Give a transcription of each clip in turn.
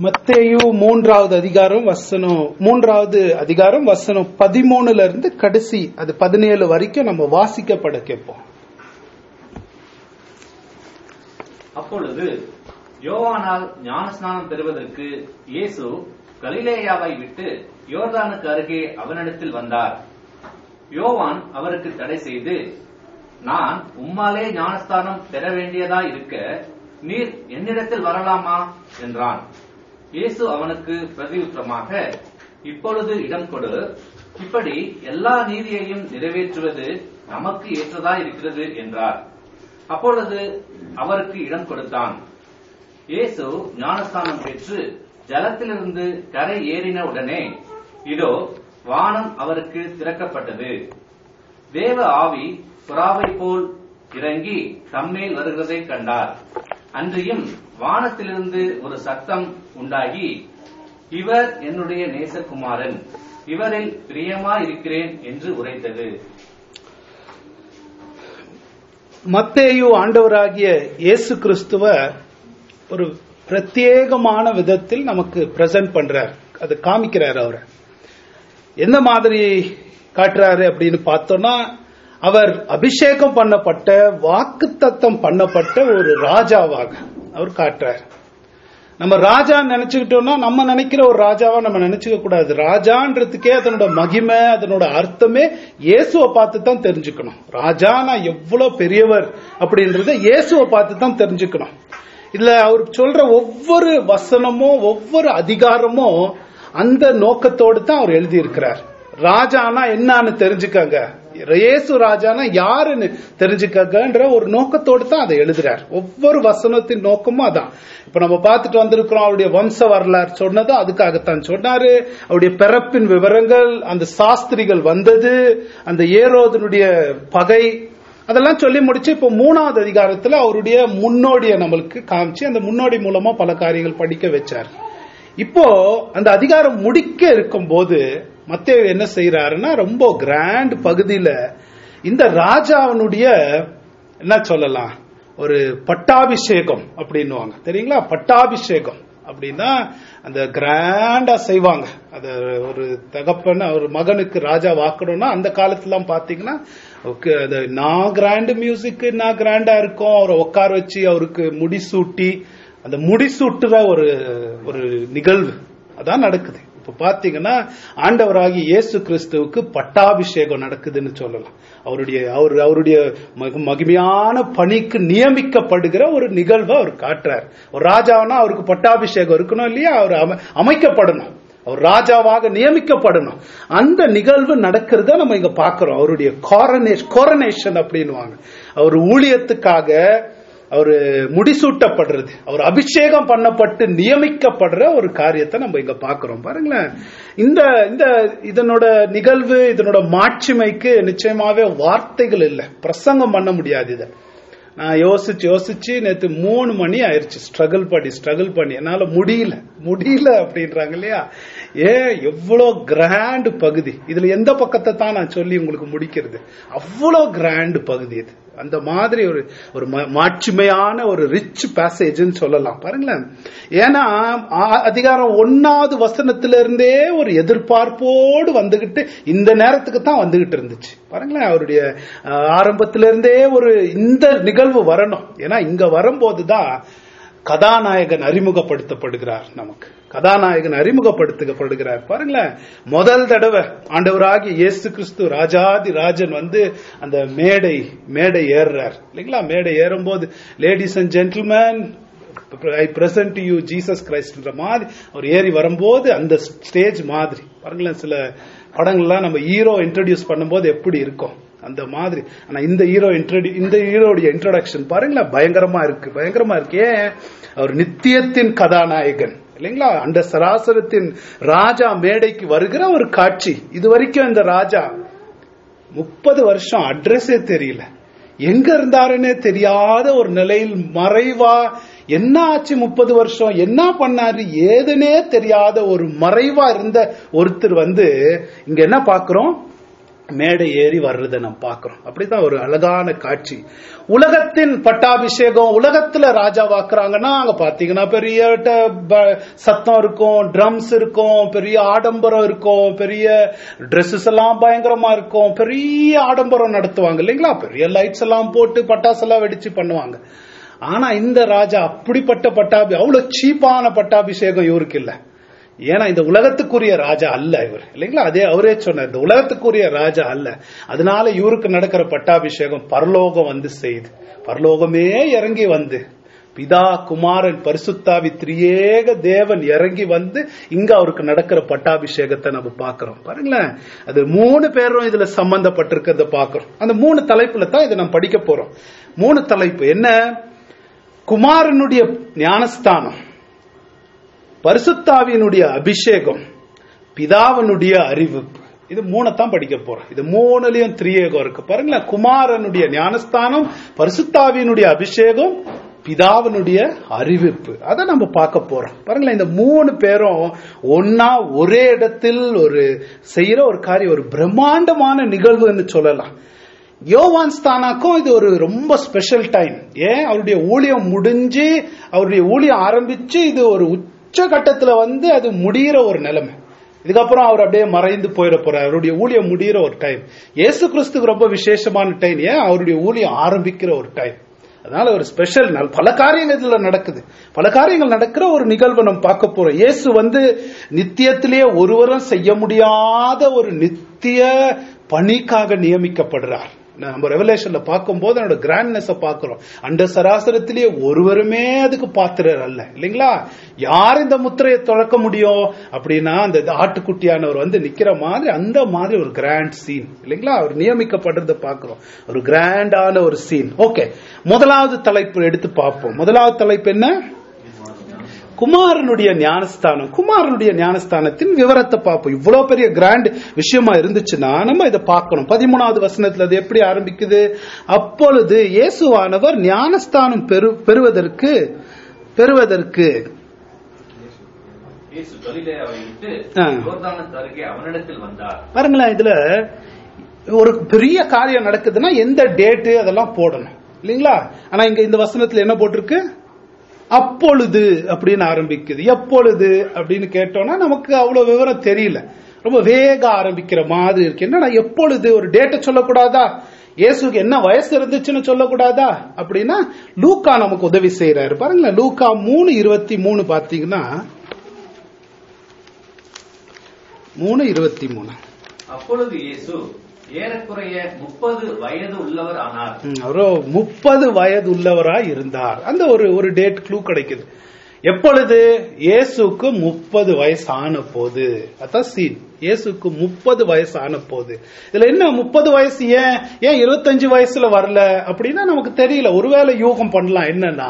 மத்தேயு மூன்றாவது அதிகாரம் வசனம் மூன்றாவது அதிகாரம் வசனம் பதிமூணுல இருந்து கடைசி அது பதினேழு வரைக்கும் நம்ம வாசிக்கப்பட கேட்போம் அப்பொழுது யோவானால் ஞானஸ்நானம் பெறுவதற்கு இயேசு கலிலேயாவை விட்டு யோர்தானுக்கு அருகே அவனிடத்தில் வந்தார் யோவான் அவருக்கு தடை செய்து நான் உம்மாலே ஞானஸ்தானம் பெற வேண்டியதா இருக்க நீர் என்னிடத்தில் வரலாமா என்றான் இயேசு அவனுக்கு பிரதியுத்தரமாக இப்பொழுது இடம் கொடு இப்படி எல்லா நீதியையும் நிறைவேற்றுவது நமக்கு ஏற்றதா இருக்கிறது என்றார் அப்பொழுது அவருக்கு இடம் கொடுத்தான் இயேசு ஞானஸ்தானம் பெற்று ஜலத்திலிருந்து கரை ஏறின உடனே இதோ வானம் அவருக்கு திறக்கப்பட்டது தேவ ஆவி புறாவை போல் இறங்கி தம்மேல் வருகிறதை கண்டார் அன்றியும் வானத்திலிருந்து ஒரு சத்தம் உண்டாகி இவர் என்னுடைய நேசகுமாரன் இவரில் பிரியமா இருக்கிறேன் என்று உரைத்தது மத்தேயு ஆண்டவராகிய இயேசு கிறிஸ்துவ ஒரு பிரத்யேகமான விதத்தில் நமக்கு பிரசன்ட் பண்றார் அது காமிக்கிறார் அவரை எந்த மாதிரி காட்டுறாரு அப்படின்னு பார்த்தோம்னா அவர் அபிஷேகம் பண்ணப்பட்ட வாக்குத்தத்தம் பண்ணப்பட்ட ஒரு ராஜாவாக அவர் காட்டுறார் நம்ம ராஜா நினைச்சுக்கிட்டோம்னா நம்ம நினைக்கிற ஒரு ராஜாவா நம்ம நினைச்சுக்க கூடாது ராஜான்றதுக்கே அதனோட மகிமை அதனோட அர்த்தமே இயேசுவை பார்த்து தான் தெரிஞ்சுக்கணும் ராஜா நான் எவ்வளவு பெரியவர் அப்படின்றத இயேசுவை பார்த்து தான் தெரிஞ்சுக்கணும் இதுல அவர் சொல்ற ஒவ்வொரு வசனமும் ஒவ்வொரு அதிகாரமும் அந்த நோக்கத்தோடு தான் அவர் எழுதியிருக்கிறார் ராஜானா என்னன்னு தெரிஞ்சுக்கங்க இயேசு ராஜானா யாருன்னு தெரிஞ்சுக்கங்கன்ற ஒரு நோக்கத்தோடு தான் அதை எழுதுறார் ஒவ்வொரு வசனத்தின் நோக்கமும் அதான் இப்ப நம்ம பார்த்துட்டு வந்திருக்கிறோம் அவருடைய வம்ச வரலாறு சொன்னதும் அதுக்காகத்தான் சொன்னாரு அவருடைய பிறப்பின் விவரங்கள் அந்த சாஸ்திரிகள் வந்தது அந்த ஏரோதனுடைய பகை அதெல்லாம் சொல்லி முடிச்சு இப்போ மூணாவது அதிகாரத்துல அவருடைய முன்னோடியை நம்மளுக்கு காமிச்சு அந்த முன்னோடி மூலமா பல காரியங்கள் படிக்க வச்சார் இப்போ அந்த அதிகாரம் முடிக்க இருக்கும் போது மத்தேயு என்ன செய்யறாருன்னா ரொம்ப கிராண்ட் பகுதியில இந்த ராஜாவனுடைய என்ன சொல்லலாம் ஒரு பட்டாபிஷேகம் அப்படின்னுவாங்க தெரியுங்களா பட்டாபிஷேகம் அப்படின்னா அந்த கிராண்டா செய்வாங்க அத ஒரு தகப்பன் ஒரு மகனுக்கு ராஜா வாக்கணும்னா அந்த காலத்துலாம் பாத்தீங்கன்னா ஓகே அது நான் கிராண்ட் மியூசிக் நான் கிராண்டா இருக்கும் அவரை உட்கார வச்சு அவருக்கு முடிசூட்டி அந்த முடிசூட்டுற ஒரு ஒரு நிகழ்வு அதான் நடக்குது இப்ப பாத்தீங்கன்னா ஆண்டவராகி இயேசு கிறிஸ்துவுக்கு பட்டாபிஷேகம் நடக்குதுன்னு சொல்லலாம் அவருடைய அவர் அவருடைய மக- மகிமையான பணிக்கு நியமிக்கப்படுகிற ஒரு நிகழ்வை அவர் காட்டுறார் ஒரு ராஜாவனா அவருக்கு பட்டாபிஷேகம் இருக்கணும் இல்லையா அவர் அம- அமைக்கப்படணும் அவர் ராஜாவாக நியமிக்கப்படணும் அந்த நிகழ்வு நடக்கிறத நம்ம இங்க பாக்குறோம் அவருடைய கோரனேஷன் அப்படின்னுவாங்க அவர் ஊழியத்துக்காக அவர் முடிசூட்டப்படுறது அவர் அபிஷேகம் பண்ணப்பட்டு நியமிக்கப்படுற ஒரு காரியத்தை நம்ம இங்க பாக்குறோம் பாருங்களேன் இந்த இந்த இதனோட நிகழ்வு இதனோட மாட்சிமைக்கு நிச்சயமாவே வார்த்தைகள் இல்லை பிரசங்கம் பண்ண முடியாது இதை நான் யோசிச்சு யோசிச்சு நேத்து மூணு மணி ஆயிருச்சு ஸ்ட்ரகிள் பண்ணி ஸ்ட்ரகிள் பண்ணி என்னால முடியல முடியல அப்படின்றாங்க இல்லையா ஏ எவ்வளவு கிராண்ட் பகுதி இதுல எந்த பக்கத்தை தான் நான் சொல்லி உங்களுக்கு முடிக்கிறது அவ்வளவு கிராண்ட் பகுதி இது அந்த மாதிரி ஒரு ஒரு ம- மாட்சிமையான ஒரு ரிச் பேசேஜ்னு சொல்லலாம் பாருங்களேன் ஏன்னா ஆ- அதிகாரம் ஒன்னாவது வசனத்துல இருந்தே ஒரு எதிர்பார்ப்போடு வந்துகிட்டு இந்த நேரத்துக்கு தான் வந்துகிட்டு இருந்துச்சு பாருங்களேன் அவருடைய அஹ், ஆரம்பத்துல இருந்தே ஒரு இந்த நிகழ்வு வரணும் ஏன்னா இங்க வரும்போதுதான் கதாநாயகன் அறிமுகப்படுத்தப்படுகிறார் நமக்கு கதாநாயகன் அறிமுகப்படுத்தப்படுகிறார் பாருங்களேன் முதல் தடவை ஆண்டவராகிய இயேசு கிறிஸ்து ராஜாதி ராஜன் வந்து அந்த மேடை மேடை ஏறுறார் இல்லைங்களா மேடை ஏறும்போது ladies and gentleman I present you Jesus கிரைஸ்ட்ன்ற மாதிரி அவர் ஏறி வரும்போது அந்த ஸ்டேஜ் மாதிரி பாருங்களேன் சில படங்கள்லாம் நம்ம ஹீரோ இன்ட்ரடியூஸ் பண்ணும்போது எப்படி இருக்கும் அந்த மாதிரி ஆனா இந்த ஹீரோ இன்ட்ரடியூ இந்த ஹீரோடைய இன்ட்ரோடக்ஷன் பாருங்களேன் பயங்கரமா இருக்கு பயங்கரமா இருக்கு ஏன் அவர் நித்தியத்தின் கதாநாயகன் இல்லைங்களா அந்த சராசரத்தின் ராஜா மேடைக்கு வருகிற ஒரு காட்சி இது வரைக்கும் இந்த ராஜா முப்பது வருஷம் அட்ரஸே தெரியல எங்க இருந்தாருன்னே தெரியாத ஒரு நிலையில் மறைவா என்ன ஆச்சு முப்பது வருஷம் என்ன பண்ணாரு ஏதுனே தெரியாத ஒரு மறைவா இருந்த ஒருத்தர் வந்து இங்க என்ன பாக்குறோம் மேடை ஏறி வர்றதை நம்ம பார்க்கிறோம் அப்படிதான் ஒரு அழகான காட்சி உலகத்தின் பட்டாபிஷேகம் உலகத்துல ராஜாவாக்குறாங்கன்னா அங்க பாத்தீங்கன்னா பெரிய ட- ப- சத்தம் இருக்கும் ட்ரம்ஸ் இருக்கும் பெரிய ஆடம்பரம் இருக்கும் பெரிய Dresses எல்லாம் பயங்கரமா இருக்கும் பெரிய ஆடம்பரம் நடத்துவாங்க இல்லைங்களா பெரிய லைட்ஸ் எல்லாம் போட்டு பட்டாசு எல்லாம் வெடிச்சு பண்ணுவாங்க ஆனா இந்த ராஜா அப்படிப்பட்ட பட்டாபி அவ்வளவு சீப்பான பட்டாபிஷேகம் இவருக்கு இல்ல ஏன்னா இந்த உலகத்துக்குரிய ராஜா அல்ல இவர் இல்லைங்களா அதே அவரே சொன்னார் இந்த உலகத்துக்குரிய ராஜா அல்ல அதனால இவருக்கு நடக்கிற பட்டாபிஷேகம் பரலோகம் வந்து செய்யுது பரலோகமே இறங்கி வந்து பிதா குமாரன் பரிசுத்தாவி திரியேக தேவன் இறங்கி வந்து இங்க அவருக்கு நடக்கிற பட்டாபிஷேகத்தை நம்ம பார்க்கிறோம் பாருங்களேன் அது மூணு பேரும் இதுல சம்பந்தப்பட்டிருக்கிறத பார்க்கிறோம் அந்த மூணு தலைப்புல தான் இதை நம்ம படிக்க போறோம் மூணு தலைப்பு என்ன குமாரனுடைய ஞானஸ்தானம் பரிசுத்தாவியினுடைய அபிஷேகம் பிதாவினுடைய அறிவிப்பு இது மூணைத்தான் படிக்க போறோம் இது மூணுலயும் திரியேகம் இருக்கு பாருங்களேன் குமாரனுடைய ஞானஸ்தானம் பரிசுத்தாவியினுடைய அபிஷேகம் பிதாவினுடைய அறிவிப்பு அதை நம்ம பார்க்க போறோம் பாருங்களேன் இந்த மூணு பேரும் ஒன்னா ஒரே இடத்தில் ஒரு செய்யற ஒரு காரியம் ஒரு பிரம்மாண்டமான நிகழ்வுன்னு சொல்லலாம் யோவான் ஸ்தானாக்கும் இது ஒரு ரொம்ப ஸ்பெஷல் டைம் ஏன் அவருடைய ஊழியம் முடிஞ்சு அவருடைய ஊழியம் ஆரம்பிச்சு இது ஒரு உச்சகட்டத்துல வந்து அது முடியிற ஒரு நிலைமை இதுக்கப்புறம் அவர் அப்படியே மறைந்து போயிட போறார் அவருடைய ஊழியம் முடியிற ஒரு டைம் இயேசு கிறிஸ்துக்கு ரொம்ப விசேஷமான டைம் ஏன் அவருடைய ஊழியம் ஆரம்பிக்கிற ஒரு டைம் அதனால ஒரு ஸ்பெஷல் நாள் பல காரியங்கள் இதுல நடக்குது பல காரியங்கள் நடக்கிற ஒரு நிகழ்வை நம்ம பார்க்க போறோம் இயேசு வந்து நித்தியத்திலேயே ஒருவரும் செய்ய முடியாத ஒரு நித்திய பணிக்காக நியமிக்கப்படுறார் நம்ம ரெவலேஷன்ல பார்க்கும்போது அதோட கிராண்ட்னஸ் பார்க்கிறோம் அந்த சராசரத்திலேயே ஒருவருமே அதுக்கு பாத்திரர் அல்ல இல்லைங்களா யார் இந்த முத்திரையை திறக்க முடியும் அப்படின்னா அந்த ஆட்டுக்குட்டியானவர் வந்து நிக்கிற மாதிரி அந்த மாதிரி ஒரு கிராண்ட் சீன் இல்லைங்களா அவர் நியமிக்கப்படுறத பார்க்கிறோம் ஒரு கிராண்டான ஒரு சீன் ஓகே முதலாவது தலைப்பு எடுத்து பார்ப்போம் முதலாவது தலைப்பு என்ன குமாரனுடைய ஞானஸ்தானம் குமாரனுடைய ஞானஸ்தானத்தின் விவரத்தை பார்ப்போம் இவ்வளவு பெரிய கிராண்ட் விஷயமா இருந்துச்சுன்னா நம்ம இதை பார்க்கணும் பதிமூணாவது வசனத்துல அது எப்படி ஆரம்பிக்குது அப்பொழுது இயேசுவானவர் ஞானஸ்தானம் பெறு பெறுவதற்கு பெறுவதற்கு இயேசு கலிலேயாவை விட்டு ஆ. யோர்தானுக்கு அருகே அவனிடத்தில் வந்தார் பாருங்களேன் இதுல ஒரு பெரிய காரியம் நடக்குதுன்னா எந்த டேட்டு அதெல்லாம் போடணும் இல்லைங்களா ஆனா இங்க இந்த வசனத்துல என்ன போட்டிருக்கு அப்பொழுது அப்படின்னு ஆரம்பிக்குது எப்பொழுது அப்படின்னு கேட்டோம்னா நமக்கு அவ்வளவு விவரம் தெரியல ரொம்ப வேக ஆரம்பிக்கிற மாதிரி இருக்கு என்னடா எப்பொழுது ஒரு டேட்டை சொல்லக்கூடாதா இயேசுக்கு என்ன வயசு இருந்துச்சுன்னு சொல்லக்கூடாதா அப்படின்னா லூக்கா நமக்கு உதவி செய்யறாரு பாருங்களேன் லூக்கா மூணு இருபத்தி மூணு பாத்தீங்கன்னா மூணு இருபத்தி மூணு அப்பொழுது இயேசு ஏறக்குறைய முப்பது வயது உள்ளவர் ஆனார் ம், அவரோ முப்பது வயது உள்ளவராய் இருந்தார் அந்த ஒரு ஒரு டேட் க்ளூ கிடைக்குது எப்பொழுது இயேசுக்கு முப்பது வயசு ஆன போது அதான் சீன் இயேசுக்கு முப்பது வயசு ஆன போது இதுல என்ன முப்பது வயசு ஏன் ஏன் இருபத்தஞ்சு வயசுல வரல அப்படின்னா நமக்கு தெரியல ஒருவேளை யூகம் பண்ணலாம் என்னன்னா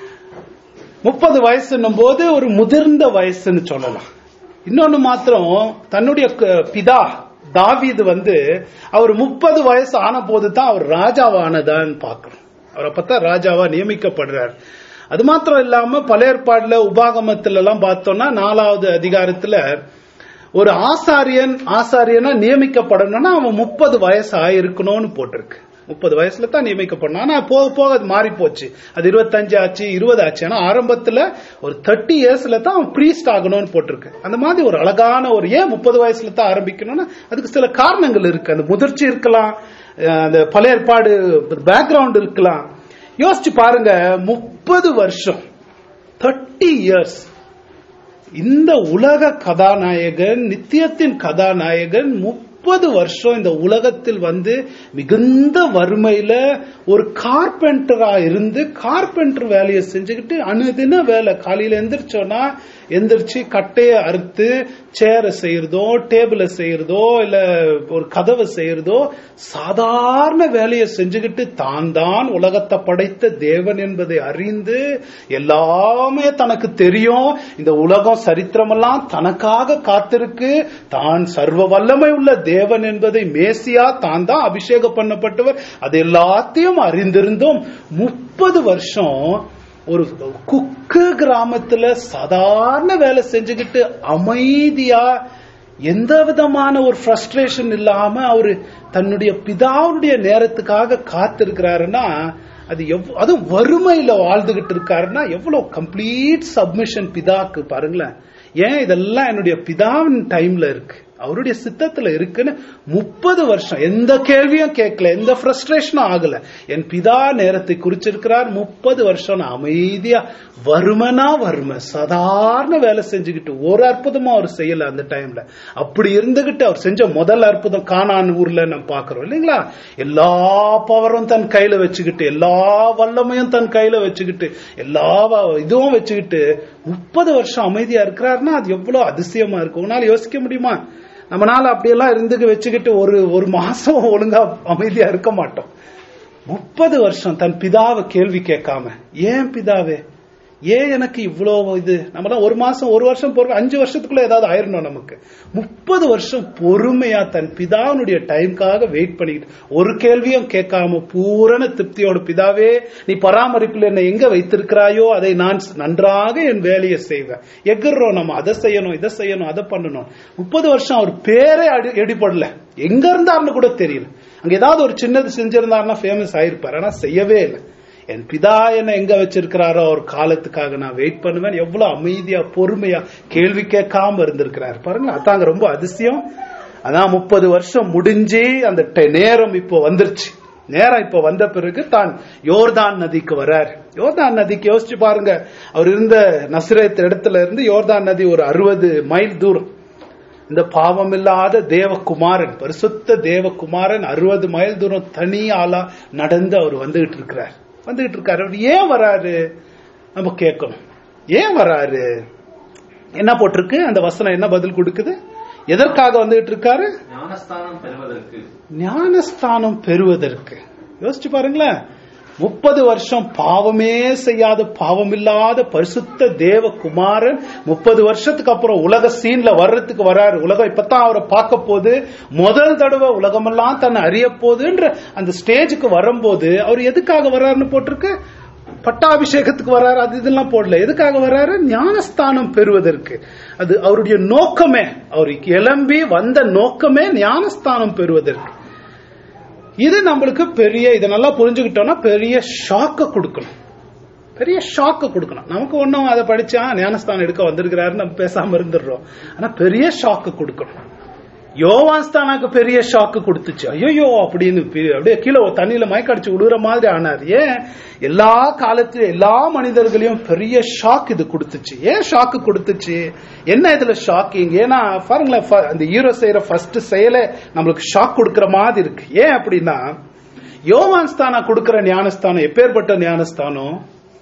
முப்பது வயசுன்னும் போது ஒரு முதிர்ந்த வயசுன்னு சொல்லலாம் இன்னொன்னு மாத்திரம் தன்னுடைய க- பிதா தாவீது வந்து அவர் முப்பது வயசு ஆன போது தான் அவர் ராஜாவானதான்னு பார்க்கிறோம் அவர் அப்பதான் ராஜாவா நியமிக்கப்படுறார் அது மாத்திரம் இல்லாம பல ஏற்பாடுல உபாகமத்துல எல்லாம் பார்த்தோம்னா நாலாவது அதிகாரத்துல ஒரு ஆசாரியன் ஆசாரியனா நியமிக்கப்படணும்னா அவன் முப்பது வயசு ஆயிருக்கணும்னு போட்டிருக்கு முப்பது வயசுல தான் நியமிக்கப்படணும் ஆனா போக போக அது மாறி போச்சு அது இருபத்தஞ்சு ஆச்சு இருபது ஆச்சு ஆனா ஆரம்பத்துல ஒரு தேர்ட்டி இயர்ஸ்ல தான் அவன் ப்ரீஸ்ட் ஆகணும்னு போட்டிருக்கு அந்த மாதிரி ஒரு அழகான ஒரு ஏன் முப்பது வயசுல தான் ஆரம்பிக்கணும்னா அதுக்கு சில காரணங்கள் இருக்கு அந்த முதிர்ச்சி இருக்கலாம் அஹ் அந்த பழைய ஏற்பாடு பேக்ரவுண்ட் இருக்கலாம் யோசிச்சு பாருங்க முப்பது வருஷம் தேர்ட்டி இயர்ஸ் இந்த உலக கதாநாயகன் நித்தியத்தின் கதாநாயகன் முப்பது வருஷம் இந்த உலகத்தில் வந்து மிகுந்த வறுமையில ஒரு கார்பெண்டரா இருந்து கார்பெண்டர் வேலையை செஞ்சுக்கிட்டு அனுதின வேலை காலையில எந்திரிச்சோன்னா எந்திரிச்சு கட்டையை அறுத்து சேரை செய்யறதோ டேபிளை செய்யறதோ இல்ல ஒரு கதவை செய்யறதோ சாதாரண வேலையை செஞ்சுக்கிட்டு தான் தான் உலகத்தை படைத்த தேவன் என்பதை அறிந்து எல்லாமே தனக்கு தெரியும் இந்த உலகம் சரித்திரமெல்லாம் தனக்காக காத்திருக்கு தான் சர்வ வல்லமை உள்ள தேவன் என்பதை மேசியா தான் தான் அபிஷேகம் பண்ணப்பட்டவர் அது எல்லாத்தையும் அறிந்திருந்தும் முப்பது வருஷம் ஒரு குக்கு கிராமத்துல சாதாரண வேலை செஞ்சுக்கிட்டு அமைதியா எந்த விதமான ஒரு ஃப்ரஸ்ட்ரேஷன் இல்லாம அவரு தன்னுடைய பிதாவுடைய நேரத்துக்காக காத்திருக்கிறாருன்னா அது எவ் அதுவும் வறுமையில வாழ்ந்துகிட்டு இருக்காருன்னா எவ்வளவு கம்ப்ளீட் சப்மிஷன் பிதாக்கு பாருங்களேன் ஏன் இதெல்லாம் என்னுடைய பிதாவின் டைம்ல இருக்கு அவருடைய சித்தத்துல இருக்குன்னு முப்பது வருஷம் எந்த கேள்வியும் கேட்கல எந்த ஃப்ரஸ்ட்ரேஷனும் ஆகல என் பிதா நேரத்தை குறிச்சிருக்கிறார் முப்பது வருஷம் நான் அமைதியா வறுமனா வறுமை சாதாரண வேலை செஞ்சுக்கிட்டு ஒரு அற்புதமும் அவர் செய்யல அந்த டைம்ல அப்படி இருந்துகிட்டு அவர் செஞ்ச முதல் அற்புதம் கானான் ஊர்ல நம்ம பாக்குறோம் இல்லைங்களா எல்லா பவரும் தன் கையில வச்சுக்கிட்டு எல்லா வல்லமையும் தன் கையில வச்சுக்கிட்டு எல்லா வ- இதுவும் வச்சுக்கிட்டு முப்பது வருஷம் அமைதியா இருக்கிறாருன்னா அது எவ்வளவு அதிசயமா இருக்கும் உன்னால யோசிக்க முடியுமா நம்மனால அப்படியெல்லாம் இருந்து வச்சுக்கிட்டு ஒரு ஒரு மாசம் ஒழுங்கா அமைதியா இருக்க மாட்டோம் முப்பது வருஷம் தன் பிதாவை கேள்வி கேட்காம ஏன் பிதாவே ஏன் எனக்கு இவ்வளோ இது நம்மலாம் ஒரு மாசம் ஒரு வருஷம் பொறுமை அஞ்சு வருஷத்துக்குள்ள ஏதாவது ஆயிரணும் நமக்கு முப்பது வருஷம் பொறுமையா தன் பிதாவினுடைய டைம்காக வெயிட் பண்ணிக்கிட்டு ஒரு கேள்வியும் கேட்காம பூரண திருப்தியோட பிதாவே நீ பராமரிப்பில் என்னை எங்க வைத்திருக்கிறாயோ அதை நான் நன்றாக என் வேலையை செய்வேன் எகிறோம் நம்ம அதை செய்யணும் இதை செய்யணும் அதை பண்ணணும் முப்பது வருஷம் அவர் பேரே அடி எடிபடல எங்க இருந்தாருன்னு கூட தெரியல அங்க ஏதாவது ஒரு சின்னது செஞ்சிருந்தாருன்னா ஃபேமஸ் ஆயிருப்பாரு ஆனா செய்யவே இல்லை என் பிதா என்ன எங்க வச்சிருக்கிறாரோ அவர் காலத்துக்காக நான் வெயிட் பண்ணுவேன் எவ்வளவு அமைதியா பொறுமையா கேள்வி கேட்காம இருந்திருக்கிறார் பாருங்க அதாங்க ரொம்ப அதிசயம் அதான் முப்பது வருஷம் முடிஞ்சு அந்த டெ- நேரம் இப்போ வந்துருச்சு நேரம் இப்போ வந்த பிறகு தான் யோர்தான் நதிக்கு வர்றார் யோர்தான் நதிக்கு யோசிச்சு பாருங்க அவர் இருந்த நசிரத் இடத்துல இருந்து யோர்தான் நதி ஒரு அறுபது மைல் தூரம் இந்த பாவம் இல்லாத தேவகுமாரன் பரிசுத்த தேவகுமாரன் அறுபது மைல் தூரம் தனி ஆளா நடந்து அவர் வந்துகிட்டு இருக்கிறார் வந்துகிட்டு இருக்காரு அவர் ஏன் வராரு நம்ம கேட்கணும் ஏன் வராரு என்ன போட்டிருக்கு அந்த வசனம் என்ன பதில் கொடுக்குது எதற்காக வந்துகிட்டு இருக்காரு ஞானஸ்தானம் பெறுவதற்கு ஞானஸ்தானம் பெறுவதற்கு யோசிச்சு பாருங்களேன் முப்பது வருஷம் பாவமே செய்யாத பாவமில்லாத பரிசுத்த தேவ குமாரன் முப்பது வருஷத்துக்கு அப்புறம் உலக சீன்ல வர்றதுக்கு வராரு உலகம் இப்பதான் அவரை பார்க்க போது முதல் தடவை உலகமெல்லாம் தன்னை அறிய போகுதுன்ற அந்த ஸ்டேஜுக்கு வரும்போது அவர் எதுக்காக வர்றாருன்னு போட்டிருக்கு பட்டாபிஷேகத்துக்கு வராரு அது இதெல்லாம் போடல எதுக்காக வராரு ஞானஸ்தானம் பெறுவதற்கு அது அவருடைய நோக்கமே அவர் கிளம்பி வந்த நோக்கமே ஞானஸ்தானம் பெறுவதற்கு இது நம்மளுக்கு பெரிய இதை நல்லா புரிஞ்சுக்கிட்டோம்னா பெரிய ஷாக்க கொடுக்கணும் பெரிய ஷாக்க கொடுக்கணும் நமக்கு ஒன்றும் அதை படிச்சா ஞானஸ்தானம் எடுக்க வந்திருக்கிறாருன்னு நம்ம பேசாம இருந்துடுறோம் ஆனா பெரிய ஷாக்க கொடுக்கணும் யோவான்ஸ்தானாக்கு பெரிய ஷாக்கு கொடுத்துச்சு ஐயோ அப்படின்னு பெரிய- அப்படியே கீழே தண்ணியில மயக்கடிச்சு விடுற மாதிரி ஆனார் ஏன் எல்லா காலத்திலும் எல்லா மனிதர்களையும் பெரிய ஷாக் இது கொடுத்துச்சு ஏன் ஷாக்கு கொடுத்துச்சு என்ன இதுல ஷாக்கிங் ஏன்னா பாருங்களேன் ஃப- அந்த ஹீரோ செய்யற ஃபர்ஸ்ட் செயலே நம்மளுக்கு ஷாக் கொடுக்கிற மாதிரி இருக்கு ஏன் அப்படின்னா யோவான் ஸ்தானா கொடுக்கிற ஞானஸ்தானம் எப்பேற்பட்ட ஞானஸ்தானம்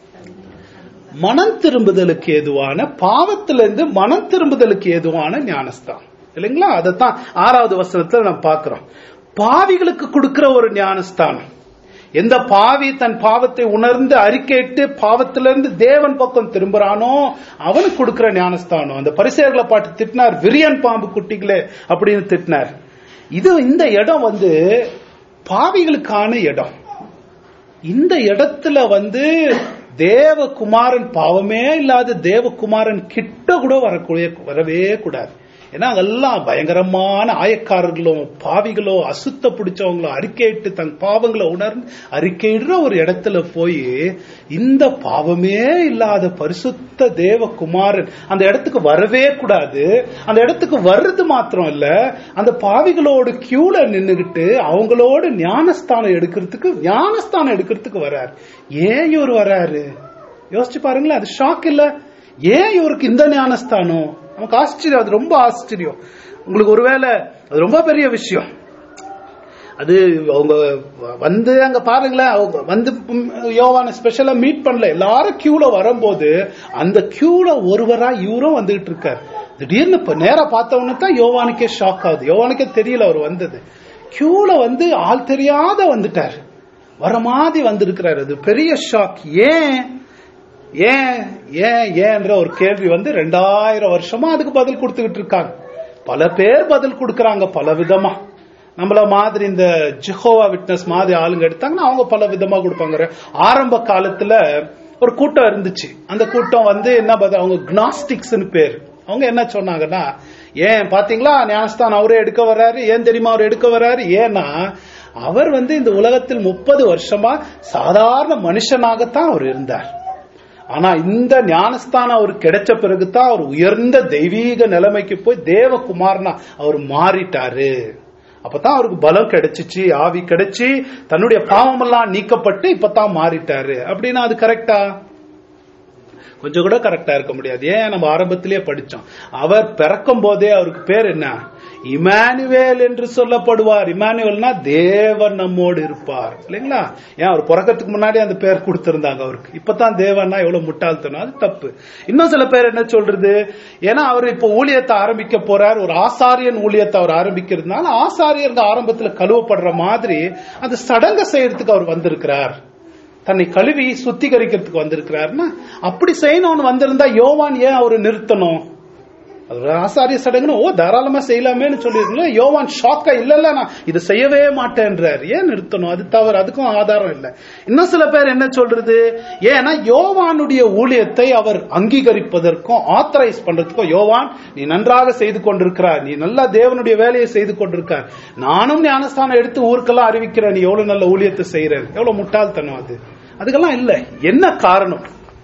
மனம் திரும்புதலுக்கு ஏதுவான பாவத்திலிருந்து மனம் திரும்புதலுக்கு ஏதுவான ஞானஸ்தானம் இல்லைங்களா அதைத்தான் ஆறாவது வசனத்துல நம்ம பார்க்கிறோம் பாவிகளுக்கு கொடுக்கிற ஒரு ஞானஸ்தானம் எந்த பாவி தன் பாவத்தை உணர்ந்து அறிக்கையிட்டு பாவத்திலிருந்து தேவன் பக்கம் திரும்புறானோ அவனுக்கு கொடுக்கிற ஞானஸ்தானம் அந்த பரிசேர்களை பாட்டு திட்டினார் விரியன் பாம்பு குட்டிகளே அப்படின்னு திட்டினார் இது இந்த இடம் வந்து பாவிகளுக்கான இடம் இந்த இடத்துல வந்து தேவகுமாரன் பாவமே இல்லாத தேவகுமாரன் கிட்ட கூட வரக்கூடிய வரவே கூடாது ஏன்னா அங்கெல்லாம் பயங்கரமான ஆயக்காரர்களோ பாவிகளோ அசுத்த பிடிச்சவங்களோ அறிக்கையிட்டு தன் பாவங்களை உணர்ந்து அறிக்கையிடுற ஒரு இடத்துல போய் இந்த பாவமே இல்லாத பரிசுத்த தேவகுமாரன் அந்த இடத்துக்கு வரவே கூடாது அந்த இடத்துக்கு வர்றது மாத்திரம் இல்ல அந்த பாவிகளோடு கியூல நின்னுகிட்டு அவங்களோட ஞானஸ்தானம் எடுக்கிறதுக்கு ஞானஸ்தானம் எடுக்கிறதுக்கு வராரு ஏன் இவர் வராரு யோசிச்சு பாருங்களேன் அது ஷாக் இல்ல ஏன் இவருக்கு இந்த ஞானஸ்தானம் நமக்கு ஆச்சரியம் அது ரொம்ப ஆச்சரியம் உங்களுக்கு ஒருவேளை அது ரொம்ப பெரிய விஷயம் அது அவங்க வந்து அங்க பாருங்களேன் அவங்க வந்து ம், யோவான ஸ்பெஷலா மீட் பண்ணல எல்லாரும் கியூல வரும்போது அந்த கியூல ஒருவரா இவரும் வந்துகிட்டு இருக்காரு திடீர்னு இப்ப நேரா பார்த்தவொன்னு தான் யோவானுக்கே ஷாக் ஆகுது யோவானுக்கே தெரியல அவர் வந்தது கியூல வந்து ஆள் தெரியாத வந்துட்டாரு வர மாதிரி வந்திருக்கிறாரு அது பெரிய ஷாக் ஏன் ஏன் ஏன் ஏன்ற ஒரு கேள்வி வந்து ரெண்டாயிரம் வருஷமா அதுக்கு பதில் கொடுத்துக்கிட்டு இருக்காங்க பல பேர் பதில் கொடுக்கறாங்க பல விதமா நம்மள மாதிரி இந்த ஜெஹோவா விட்னஸ் மாதிரி ஆளுங்க எடுத்தாங்கன்னா அவங்க பல விதமா கொடுப்பாங்க ஆரம்ப காலத்துல ஒரு கூட்டம் இருந்துச்சு அந்த கூட்டம் வந்து என்ன பதில் அவங்க கினாஸ்டிக்ஸ்னு பேர் அவங்க என்ன சொன்னாங்கன்னா ஏன் பாத்தீங்களா ஞானஸ்தானம் அவரே எடுக்க வர்றாரு ஏன் தெரியுமா அவர் எடுக்க வர்றாரு ஏன்னா அவர் வந்து இந்த உலகத்தில் முப்பது வருஷமா சாதாரண மனுஷனாகத்தான் அவர் இருந்தார் ஆனா இந்த ஞானஸ்தானம் அவருக்கு கிடைச்ச பிறகுதான் அவர் உயர்ந்த தெய்வீக நிலைமைக்கு போய் தேவகுமாரனா அவர் மாறிட்டாரு அப்பதான் அவருக்கு பலம் கிடைச்சிச்சு ஆவி கிடைச்சி தன்னுடைய பாவமெல்லாம் நீக்கப்பட்டு இப்பதான் மாறிட்டாரு அப்படின்னா அது கரெக்டா கொஞ்சம் கூட கரெக்டா இருக்க முடியாது ஏன் நம்ம ஆரம்பத்திலேயே படிச்சோம் அவர் பிறக்கும் போதே அவருக்கு பேர் என்ன இமானுவேல் என்று சொல்லப்படுவார் இமானுவேல்னா தேவன் நம்மோடு இருப்பார் இல்லைங்களா ஏன் அவர் பிறக்கிறதுக்கு முன்னாடி அந்த பேர் கொடுத்திருந்தாங்க அவருக்கு இப்பதான் தேவன்னா எவ்வளவு முட்டாள்தனம் அது தப்பு இன்னும் சில பேர் என்ன சொல்றது ஏன்னா அவர் இப்ப ஊழியத்தை ஆரம்பிக்க போறார் ஒரு ஆசாரியன் ஊழியத்தை அவர் ஆரம்பிக்கிறதுனால ஆசாரியர் ஆரம்பத்துல கழுவப்படுற மாதிரி அந்த சடங்க செய்யறதுக்கு அவர் வந்திருக்கிறார் தன்னை கழுவி சுத்திகரிக்கிறதுக்கு வந்திருக்கிறாருன்னா அப்படி செய்யணும்னு வந்திருந்தா யோவான் ஏன் அவரு நிறுத்தணும் அது ஒரு ஆசாரிய சடங்குன்னு ஓ தாராளமா செய்யலாமேன்னு சொல்லிருக்கீங்களா யோவான் ஷாக்கா இல்ல இல்ல நான் இது செய்யவே மாட்டேன்றார் ஏன் நிறுத்தணும் அது தவறு அதுக்கும் ஆதாரம் இல்லை இன்னும் சில பேர் என்ன சொல்றது ஏன்னா யோவானுடைய ஊழியத்தை அவர் அங்கீகரிப்பதற்கும் ஆத்தரைஸ் பண்றதுக்கும் யோவான் நீ நன்றாக செய்து கொண்டிருக்கிறார் நீ நல்லா தேவனுடைய வேலையை செய்து கொண்டிருக்கார் நானும் ஞானஸ்தானம் எடுத்து ஊருக்கெல்லாம் அறிவிக்கிறேன் நீ எவ்வளவு நல்ல ஊழியத்தை செய்யற எவ்வளவு முட்டாள்தனம் அது அதுக்கெல்லாம் இல்ல என்ன காரணம்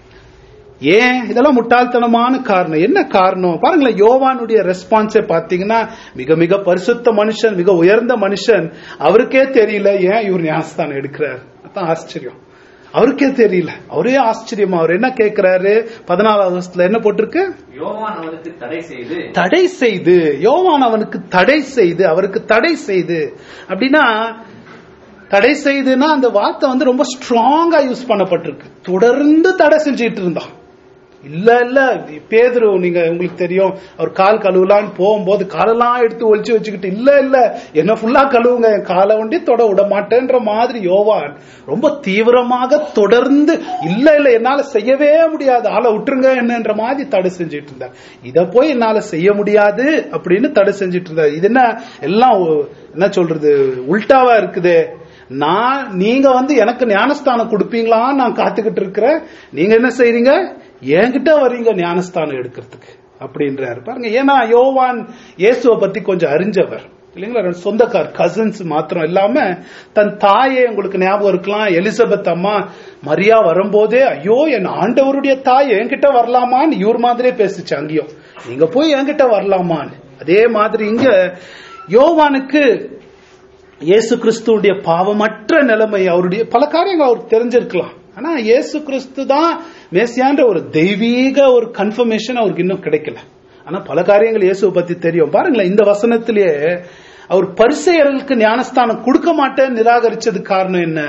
ஏன் இதெல்லாம் முட்டாள்தனமான காரணம் என்ன காரணம் பாருங்களேன் யோவானுடைய ரெஸ்பான்ஸை பாத்தீங்கன்னா மிக மிக பரிசுத்த மனுஷன் மிக உயர்ந்த மனுஷன் அவருக்கே தெரியல ஏன் இவர் ஞானஸ்தானம் எடுக்கிறார் அதான் ஆச்சரியம் அவருக்கே தெரியல அவரே ஆச்சரியமா அவர் என்ன கேட்கிறாரு பதினாலாவது வருஷத்துல என்ன போட்டிருக்கு யோவான் அவனுக்கு தடை செய்து தடை செய்து யோவான் அவனுக்கு தடை செய்து அவருக்கு தடை செய்து அப்படின்னா தடை செய்துன்னா அந்த வார்த்தை வந்து ரொம்ப ஸ்ட்ராங்கா யூஸ் பண்ணப்பட்டிருக்கு தொடர்ந்து தடை செஞ்சுட்டு இருந்தான் இல்ல இல்ல பேதுரு நீங்க உங்களுக்கு தெரியும் அவர் கால் கழுவலான்னு போகும்போது காலெல்லாம் எடுத்து ஒழிச்சு வச்சுக்கிட்டு இல்ல இல்ல என்ன ஃபுல்லா கழுவுங்க என் காலை ஒண்டி தொட விட மாட்டேன்ற மாதிரி யோவான் ரொம்ப தீவிரமாக தொடர்ந்து இல்ல இல்ல என்னால செய்யவே முடியாது ஆளை விட்டுருங்க என்னன்ற மாதிரி தடை செஞ்சுட்டு இருந்தார் இத போய் என்னால செய்ய முடியாது அப்படின்னு தடை செஞ்சுட்டு இருந்தார் இது என்ன எல்லாம் என்ன சொல்றது உல்டாவா இருக்குதே நான் நீங்க வந்து எனக்கு ஞானஸ்தானம் கொடுப்பீங்களான்னு நான் காத்துக்கிட்டு இருக்கிறேன் நீங்க என்ன செய்றீங்க என்கிட்ட வர்றீங்க ஞானஸ்தானம் எடுக்கிறதுக்கு அப்படின்றாரு பாருங்க ஏன்னா யோவான் இயேசுவை பத்தி கொஞ்சம் அறிஞ்சவர் இல்லைங்களா ரெண்டு சொந்தக்கார் கசின்ஸ் மாத்திரம் இல்லாம தன் தாயை உங்களுக்கு ஞாபகம் இருக்கலாம் எலிசபெத் அம்மா மரியா வரும்போதே ஐயோ என் ஆண்டவருடைய தாய் என்கிட்ட வரலாமான்னு இவர் மாதிரியே பேசிச்சு அங்கேயும் நீங்க போய் என்கிட்ட வரலாமான்னு அதே மாதிரி இங்க யோவானுக்கு இயேசு கிறிஸ்துடைய பாவமற்ற நிலைமை அவருடைய பல காரியங்கள் அவருக்கு தெரிஞ்சிருக்கலாம் ஆனா இயேசு கிறிஸ்து தான் மேசியான்ற ஒரு தெய்வீக ஒரு கன்ஃபர்மேஷன் அவருக்கு இன்னும் கிடைக்கல ஆனா பல காரியங்கள் இயேசுவை பத்தி தெரியும் பாருங்களேன் இந்த வசனத்திலேயே அவர் பரிசெயர்களுக்கு ஞானஸ்தானம் கொடுக்க மாட்டேன்னு நிராகரிச்சது காரணம் என்ன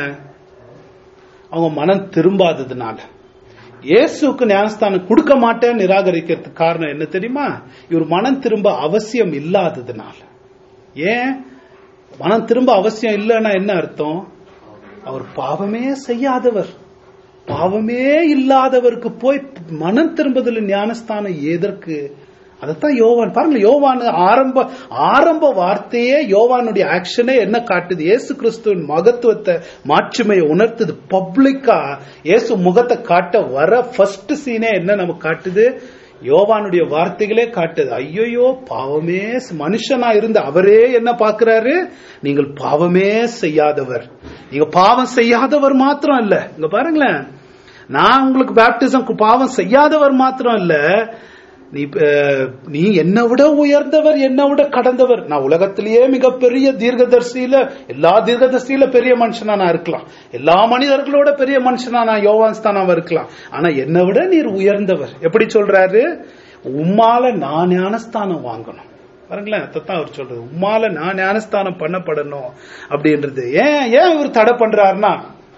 அவங்க மனம் திரும்பாததுனால இயேசுக்கு ஞானஸ்தானம் கொடுக்க மாட்டேன்னு நிராகரிக்கிறதுக்கு காரணம் என்ன தெரியுமா இவர் மனம் திரும்ப அவசியம் இல்லாததுனால ஏன் மனம் திரும்ப அவசியம் இல்லைன்னா என்ன அர்த்தம் அவர் பாவமே செய்யாதவர் பாவமே இல்லாதவருக்கு போய் மனம் திரும்புதல் ஞானஸ்தானம் எதற்கு அதைத்தான் யோவான் பாருங்க யோவான் ஆரம்ப ஆரம்ப வார்த்தையே யோவானுடைய ஆக்ஷனே என்ன காட்டுது இயேசு கிறிஸ்துவின் மகத்துவத்தை மாட்சிமையை உணர்த்துது பப்ளிக்கா இயேசு முகத்தை காட்ட வர ஃபர்ஸ்ட் சீனே என்ன நமக்கு காட்டுது யோவானுடைய வார்த்தைகளே காட்டுது ஐயோயோ பாவமே மனுஷனா இருந்த அவரே என்ன பாக்குறாரு நீங்கள் பாவமே செய்யாதவர் நீங்க பாவம் செய்யாதவர் மாத்திரம் இல்ல இங்க பாருங்களேன் நான் உங்களுக்கு பேப்டிசம் பாவம் செய்யாதவர் மாத்திரம் இல்ல நீ நீ என்னை விட உயர்ந்தவர் என்னை விட கடந்தவர் நான் உலகத்திலேயே மிகப்பெரிய தீர்க்கதர்சியில எல்லா தீர்க்கதர்சியில பெரிய மனுஷனா நான் இருக்கலாம் எல்லா மனிதர்களோட பெரிய மனுஷனா நான் யோவான் ஸ்தானாவா இருக்கலாம் ஆனா என்னை விட நீர் உயர்ந்தவர் எப்படி சொல்றாரு உம்மால நான் ஞானஸ்தானம் வாங்கணும் பாருங்களேன் அதான் அவர் சொல்றது உம்மால நான் ஞானஸ்தானம் பண்ணப்படணும் அப்படின்றது ஏன் ஏன் இவர் தடை பண்றாருன்னா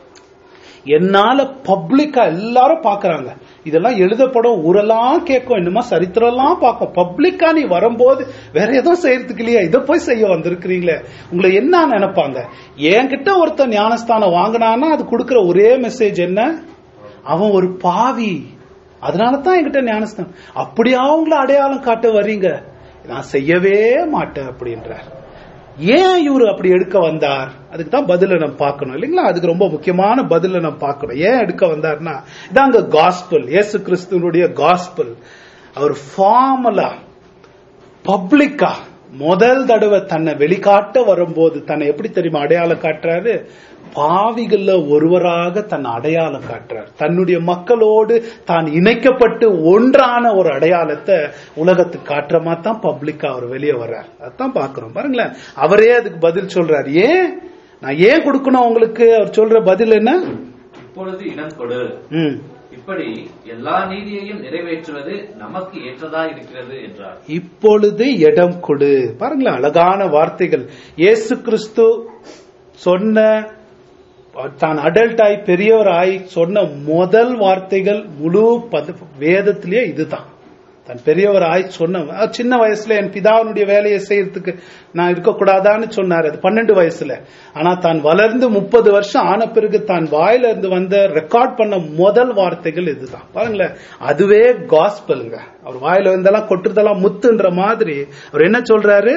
என்னால பப்ளிக்கா எல்லாரும் பாக்குறாங்க இதெல்லாம் எழுதப்படும் ஊரெல்லாம் கேட்கும் என்னமா சரித்திரம்லாம் பார்க்கும் பப்ளிக்கா நீ வரும்போது வேற எதுவும் செய்யறதுக்கு இல்லையா இதை போய் செய்ய வந்திருக்கிறீங்களே உங்களை என்ன நினைப்பாங்க என்கிட்ட ஒருத்தன் ஞானஸ்தானம் வாங்கினான்னா அது கொடுக்கிற ஒரே மெசேஜ் என்ன அவன் ஒரு பாவி அதனால தான் என்கிட்ட ஞானஸ்தானம் அப்படியா உங்களை அடையாளம் காட்ட வர்றீங்க நான் செய்யவே மாட்டேன் அப்படின்றார் ஏன் இவர் அப்படி எடுக்க வந்தார் அதுக்கு தான் பதில நம்ம பார்க்கணும் இல்லைங்களா அதுக்கு ரொம்ப முக்கியமான பதில நம்ம பார்க்கணும் ஏன் எடுக்க வந்தார்னா இதாங்க காஸ்பல் இயேசு கிறிஸ்துவனுடைய காஸ்பல் அவர் ஃபார்மலா பப்ளிக்கா முதல் தடவை தன்னை வெளிக்காட்ட வரும்போது தன்னை எப்படி தெரியுமா அடையாளம் காட்டுறாரு பாவிகள்ல ஒருவராக தன்னை அடையாளம் காட்டுறார் தன்னுடைய மக்களோடு தான் இணைக்கப்பட்டு ஒன்றான ஒரு அடையாளத்தை உலகத்துக்கு காட்டுற தான் பப்ளிக்கா அவர் வெளியே வர்றார் அதான் பாக்குறோம் பாருங்களேன் அவரே அதுக்கு பதில் சொல்றாரு ஏன் நான் ஏன் கொடுக்கணும் உங்களுக்கு அவர் சொல்ற பதில் என்ன இப்பொழுது இடம் கொடு ம் இப்படி எல்லா நீதியையும் நிறைவேற்றுவது நமக்கு ஏற்றதா இருக்கிறது என்றார் இப்பொழுது இடம் கொடு பாருங்களேன் அழகான வார்த்தைகள் இயேசு கிறிஸ்து சொன்ன தான் அடல்ட் ஆகி பெரியவர் ஆகி சொன்ன முதல் வார்த்தைகள் முழு பத- வேதத்திலேயே இதுதான் தன் பெரியவர் ஆய் சொன்ன அஹ் சின்ன வயசுல என் பிதாவினுடைய வேலையை செய்யறதுக்கு நான் இருக்கக்கூடாதான்னு சொன்னார் அது பன்னெண்டு வயசுல ஆனா தான் வளர்ந்து முப்பது வருஷம் ஆன பிறகு தான் வாயில இருந்து வந்த ரெக்கார்ட் பண்ண முதல் வார்த்தைகள் இதுதான் பாருங்களேன் அதுவே காஸ்பலுங்க அவர் வாயில இருந்தெல்லாம் கொட்டுறதெல்லாம் முத்துன்ற மாதிரி அவர் என்ன சொல்றாரு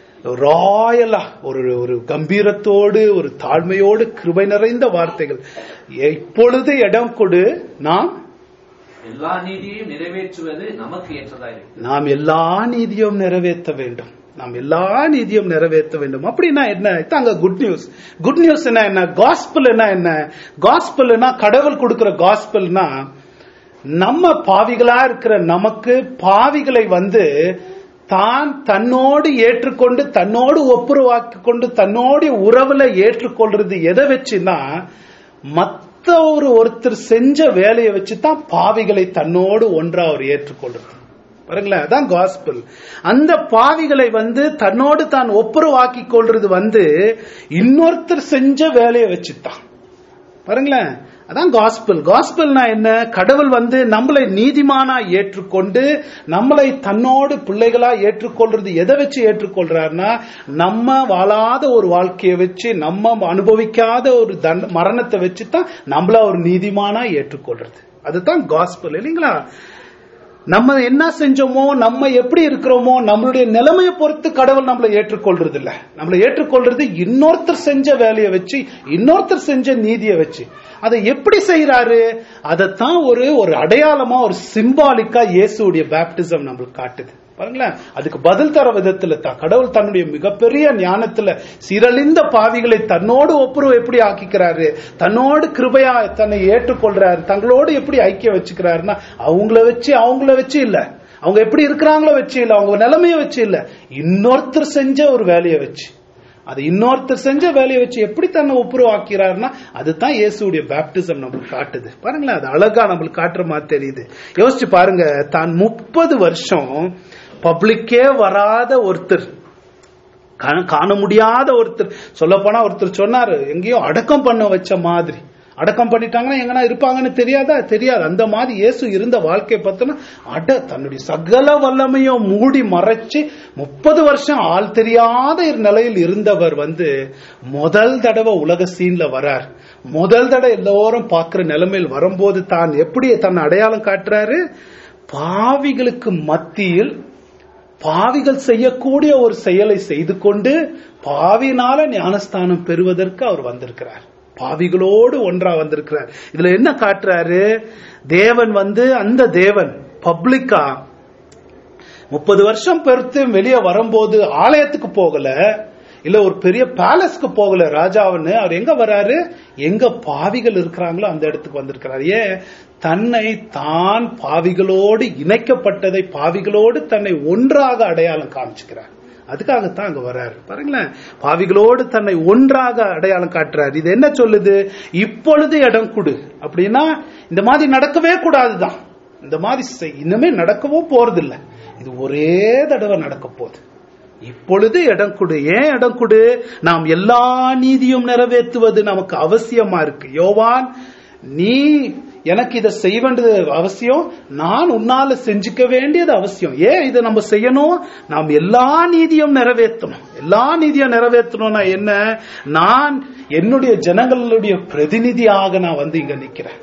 ராயலா ஒரு ஒரு கம்பீரத்தோடு ஒரு தாழ்மையோடு கிருபை நிறைந்த வார்த்தைகள் இப்பொழுது இடம் கொடு நாம் எல்லா நீதியையும் நிறைவேற்றுவது நமக்கு ஏற்றதா இருக்கிறது நாம் எல்லா நீதியும் நிறைவேற்ற வேண்டும் நாம் எல்லா நீதியும் நிறைவேற்ற வேண்டும் அப்படின்னா என்ன இதாங்க குட் நியூஸ் குட் நியூஸ் என்ன என்ன காஸ்பல் என்ன என்ன காஸ்பல்னா கடவுள் கொடுக்கிற காஸ்பல்னா நம்ம பாவிகளா இருக்கிற நமக்கு பாவிகளை வந்து தான் தன்னோடு ஏற்றுக்கொண்டு தன்னோடு ஒப்புரவாக்கி கொண்டு தன்னோடு உறவுல ஏற்றுக்கொள்றது எதை வச்சுன்னா மத்த ஒரு ஒருத்தர் செஞ்ச வேலையை வச்சு தான் பாவிகளை தன்னோடு ஒன்றா அவர் ஏற்றுக்கொள்றது பாருங்களேன் அதான் காஸ்பிள் அந்த பாவிகளை வந்து தன்னோடு தான் ஒப்புரவாக்கி கொள்றது வந்து இன்னொருத்தர் செஞ்ச வேலையை வச்சுதான் பாருங்களேன் அதான் காஸ்பிள் காஸ்பிள்னா என்ன கடவுள் வந்து நம்மளை நீதிமானா ஏற்றுக்கொண்டு நம்மளை தன்னோடு பிள்ளைகளா ஏற்றுக்கொள்றது எதை வச்சு ஏற்றுக்கொள்றாருன்னா நம்ம வாழாத ஒரு வாழ்க்கையை வச்சு நம்ம அனுபவிக்காத ஒரு தண்ட மரணத்தை வச்சு தான் நம்மள ஒரு நீதிமானா ஏற்றுக்கொள்றது அதுதான் காஸ்பிள் இல்லைங்களா நம்ம என்ன செஞ்சோமோ நம்ம எப்படி இருக்கிறோமோ நம்மளுடைய நிலைமையை பொறுத்து கடவுள் நம்மளை ஏற்றுக்கொள்றது இல்ல நம்மளை ஏற்றுக்கொள்றது இன்னொருத்தர் செஞ்ச வேலையை வச்சு இன்னொருத்தர் செஞ்ச நீதியை வச்சு அதை எப்படி செய்யறாரு அதைத்தான் ஒரு ஒரு அடையாளமா ஒரு சிம்பாலிக்கா இயேசுடைய பேப்டிசம் நம்மளுக்கு காட்டுது பாருங்களேன் அதுக்கு பதில் தர விதத்துல தான் கடவுள் தன்னுடைய மிகப்பெரிய ஞானத்துல சீரழிந்த பாவிகளை தன்னோடு ஒப்புரவு எப்படி ஆக்கிக்கிறாரு தன்னோடு கிருபையா தன்னை ஏற்றுக்கொள்றாரு தங்களோடு எப்படி ஐக்கியம் வச்சுக்கிறாருன்னா அவங்கள வச்சு அவங்கள வச்சு இல்ல அவங்க எப்படி இருக்கிறாங்களோ வச்சு இல்ல அவங்க நிலைமைய வச்சு இல்ல இன்னொருத்தர் செஞ்ச ஒரு வேலையை வச்சு அது இன்னொருத்தர் செஞ்ச வேலையை வச்சு எப்படி தன்னை ஒப்புரவு ஆக்கிறாருன்னா அதுதான் இயேசுடைய பேப்டிசம் நம்மளுக்கு காட்டுது பாருங்களேன் அது அழகா நம்மளுக்கு காட்டுற மாதிரி தெரியுது யோசிச்சு பாருங்க தான் முப்பது வருஷம் பப்ளிக்கே வராத ஒருத்தர் கா- காண முடியாத ஒருத்தர் சொல்ல போனா ஒருத்தர் சொன்னாரு எங்கேயோ அடக்கம் பண்ண வச்ச மாதிரி அடக்கம் பண்ணிட்டாங்கன்னா எங்கன்னா இருப்பாங்கன்னு தெரியாதா தெரியாது அந்த மாதிரி இயேசு இருந்த வாழ்க்கையை பார்த்தோன்னா அட தன்னுடைய சகல வல்லமையும் மூடி மறைச்சு முப்பது வருஷம் ஆள் தெரியாத ஒரு நிலையில் இருந்தவர் வந்து முதல் தடவை உலக சீன்ல வரார் முதல் தடவை எல்லோரும் பார்க்கிற நிலைமையில் வரும்போது தான் எப்படி தன்னை அடையாளம் காட்டுறாரு பாவிகளுக்கு மத்தியில் பாவிகள் செய்யக்கூடிய ஒரு செயலை செய்து கொண்டு பாவினால ஞானஸ்தானம் பெறுவதற்கு அவர் வந்திருக்கிறார் பாவிகளோடு ஒன்றா வந்திருக்கிறார் இதுல என்ன காட்டுறாரு தேவன் வந்து அந்த தேவன் பப்ளிக்கா முப்பது வருஷம் பெருத்து வெளியே வரும்போது ஆலயத்துக்கு போகல இல்ல ஒரு பெரிய பேலஸ்க்கு போகல ராஜாவுன்னு அவர் எங்க வராரு எங்க பாவிகள் இருக்கிறாங்களோ அந்த இடத்துக்கு வந்திருக்கிறார் ஏன் தன்னை தான் பாவிகளோடு இணைக்கப்பட்டதை பாவிகளோடு தன்னை ஒன்றாக அடையாளம் காமிச்சுக்கிறார் அதுக்காகத்தான் அங்க வர்றாரு பாருங்களேன் பாவிகளோடு தன்னை ஒன்றாக அடையாளம் காட்டுறாரு இது என்ன சொல்லுது இப்பொழுது இடம் கொடு அப்படின்னா இந்த மாதிரி நடக்கவே கூடாதுதான் இந்த மாதிரி செய்- இனிமே நடக்கவும் போறதில்ல இது ஒரே தடவை நடக்க போகுது இப்பொழுது இடம் கொடு ஏன் இடம் கொடு நாம் எல்லா நீதியும் நிறைவேற்றுவது நமக்கு அவசியமா இருக்கு யோவான் நீ எனக்கு இதை செய்ய வேண்டியது அவசியம் நான் உன்னால செஞ்சுக்க வேண்டியது அவசியம் ஏன் இதை நம்ம செய்யணும் நாம் எல்லா நீதியும் நிறைவேற்றணும் எல்லா நீதியும் நிறைவேற்றணும்னா என்ன நான் என்னுடைய ஜனங்களுடைய பிரதிநிதியாக நான் வந்து இங்க நிக்கிறேன்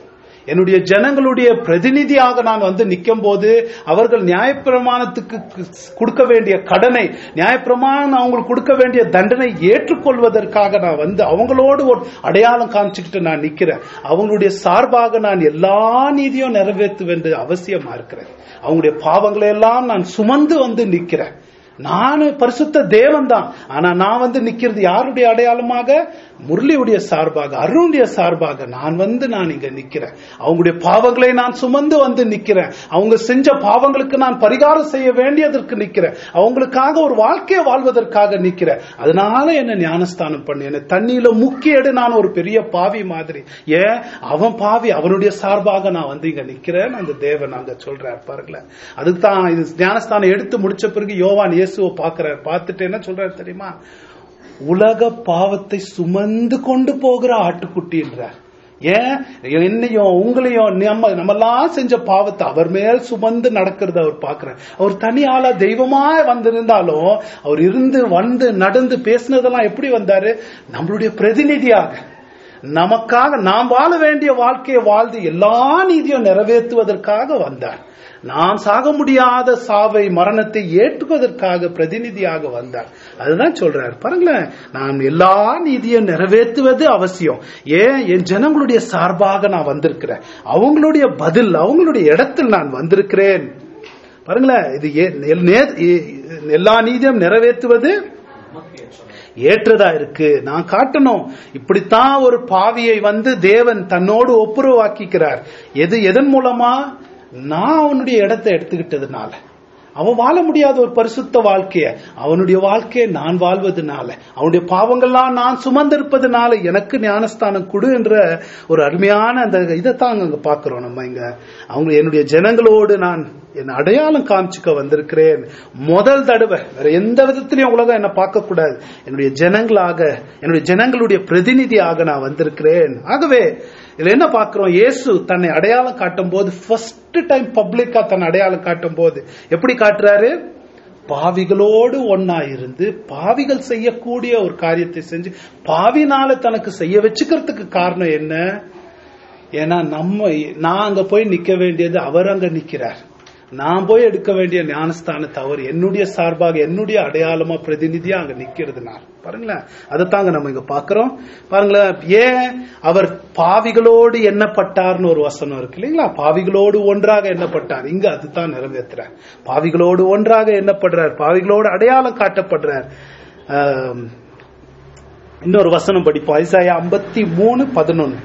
என்னுடைய ஜனங்களுடைய பிரதிநிதியாக நான் வந்து நிற்கும் போது அவர்கள் நியாயப்பிரமாணத்துக்கு கொடுக்க வேண்டிய கடனை நியாயப்பிரமாணம் அவங்களுக்கு கொடுக்க வேண்டிய தண்டனை ஏற்றுக்கொள்வதற்காக நான் வந்து அவங்களோடு ஒரு அடையாளம் காமிச்சுக்கிட்டு நான் நிக்கிறேன் அவங்களுடைய சார்பாக நான் எல்லா நீதியும் நிறைவேற்ற வேண்டிய அவசியமா இருக்கிறேன் அவங்களுடைய பாவங்களை எல்லாம் நான் சுமந்து வந்து நிக்கிறேன் நான் பரிசுத்த தேவன் தான் ஆனா நான் வந்து நிக்கிறது யாருடைய அடையாளமாக முரளியுடைய சார்பாக அருணுடைய சார்பாக நான் வந்து நான் இங்க நிக்கிறேன் அவங்களுடைய பாவங்களை நான் சுமந்து வந்து நிக்கிறேன் அவங்க செஞ்ச பாவங்களுக்கு நான் பரிகாரம் செய்ய வேண்டியதற்கு நிக்கிறேன் அவங்களுக்காக ஒரு வாழ்க்கையை வாழ்வதற்காக நிக்கிறேன் அதனால என்ன ஞானஸ்தானம் பண்ணு என்ன தண்ணியில முக்கியடு நான் ஒரு பெரிய பாவி மாதிரி ஏன் அவன் பாவி அவனுடைய சார்பாக நான் வந்து இங்க நிக்கிறேன் அந்த தேவன் அங்க சொல்றார் பாருங்களேன் அதுக்கு தான் இது ஞானஸ்தானம் எடுத்து முடிச்ச பிறகு யோவான் இயேசுவை பாக்குறாரு பார்த்துட்டு என்ன சொல்றாரு தெரியுமா உலக பாவத்தை சுமந்து கொண்டு போகிற ஆட்டுக்குட்டின்றார் ஏன் என்னையும் உங்களையும் நம்ம நம்மெல்லாம் செஞ்ச பாவத்தை அவர் மேல் சுமந்து நடக்கிறத அவர் பார்க்கிறார் அவர் தனி ஆளா தெய்வமா வந்திருந்தாலும் அவர் இருந்து வந்து நடந்து பேசினதெல்லாம் எப்படி வந்தாரு நம்மளுடைய பிரதிநிதியாக நமக்காக நாம் வாழ வேண்டிய வாழ்க்கையை வாழ்ந்து எல்லா நீதியும் நிறைவேற்றுவதற்காக வந்தார் நாம் சாக முடியாத சாவை மரணத்தை ஏற்றுவதற்காக பிரதிநிதியாக வந்தார் அதுதான் சொல்றார் பாருங்களேன் நான் எல்லா நீதியும் நிறைவேற்றுவது அவசியம் ஏன் என் ஜனங்களுடைய சார்பாக நான் வந்திருக்கிறேன் அவங்களுடைய பதில் அவங்களுடைய இடத்தில் நான் வந்திருக்கிறேன் பாருங்களேன் இது ஏ- நே- எல்லா நீதியும் நிறைவேற்றுவது ஏற்றதா இருக்கு நான் காட்டணும் இப்படித்தான் ஒரு பாவியை வந்து தேவன் தன்னோடு ஒப்புரவாக்கிக்கிறார் எது எதன் மூலமா நான் அவனுடைய இடத்தை எடுத்துக்கிட்டதுனால அவன் வாழ முடியாத ஒரு பரிசுத்த வாழ்க்கைய அவனுடைய வாழ்க்கையை நான் வாழ்வதனால அவனுடைய பாவங்கள்லாம் நான் சுமந்திருப்பதனால எனக்கு ஞானஸ்தானம் கொடு என்ற ஒரு அருமையான அந்த இதைத்தான் அங்க பாக்குறோம் நம்ம இங்க அவங்க என்னுடைய ஜனங்களோடு நான் என் அடையாளம் காமிச்சுக்க வந்திருக்கிறேன் முதல் தடவை வேற எந்த விதத்திலையும் உலகம் என்ன பார்க்க கூடாது என்னுடைய ஜனங்களாக என்னுடைய ஜனங்களுடைய பிரதிநிதியாக நான் வந்திருக்கிறேன் ஆகவே இதுல என்ன பார்க்கிறோம் இயேசு தன்னை அடையாளம் காட்டும் போது ஃபர்ஸ்ட் டைம் பப்ளிக்கா தன் அடையாளம் காட்டும் போது எப்படி காட்டுறாரு பாவிகளோடு ஒன்னா இருந்து பாவிகள் செய்யக்கூடிய ஒரு காரியத்தை செஞ்சு பாவினால தனக்கு செய்ய வச்சுக்கிறதுக்கு காரணம் என்ன ஏன்னா நம்ம நான் அங்க போய் நிக்க வேண்டியது அவர் அங்க நிக்கிறார் நான் போய் எடுக்க வேண்டிய ஞானஸ்தானத்தை அவர் என்னுடைய சார்பாக என்னுடைய அடையாளமா பிரதிநிதியா அங்க நிக்கிறதுனால பாருங்களேன் அதைத்தாங்க நம்ம இங்க பாக்குறோம் பாருங்களேன் ஏன் அவர் பாவிகளோடு எண்ணப்பட்டார்னு ஒரு வசனம் இருக்கு இல்லைங்களா பாவிகளோடு ஒன்றாக எண்ணப்பட்டார் இங்க அதுதான் நிறைவேற்றுறார் பாவிகளோடு ஒன்றாக எண்ணப்படுறார் பாவிகளோடு அடையாளம் காட்டப்படுறார் ஆம், இன்னொரு வசனம் படிப்போம் ஐசாயா ஐம்பத்தி மூணு பதினொன்னு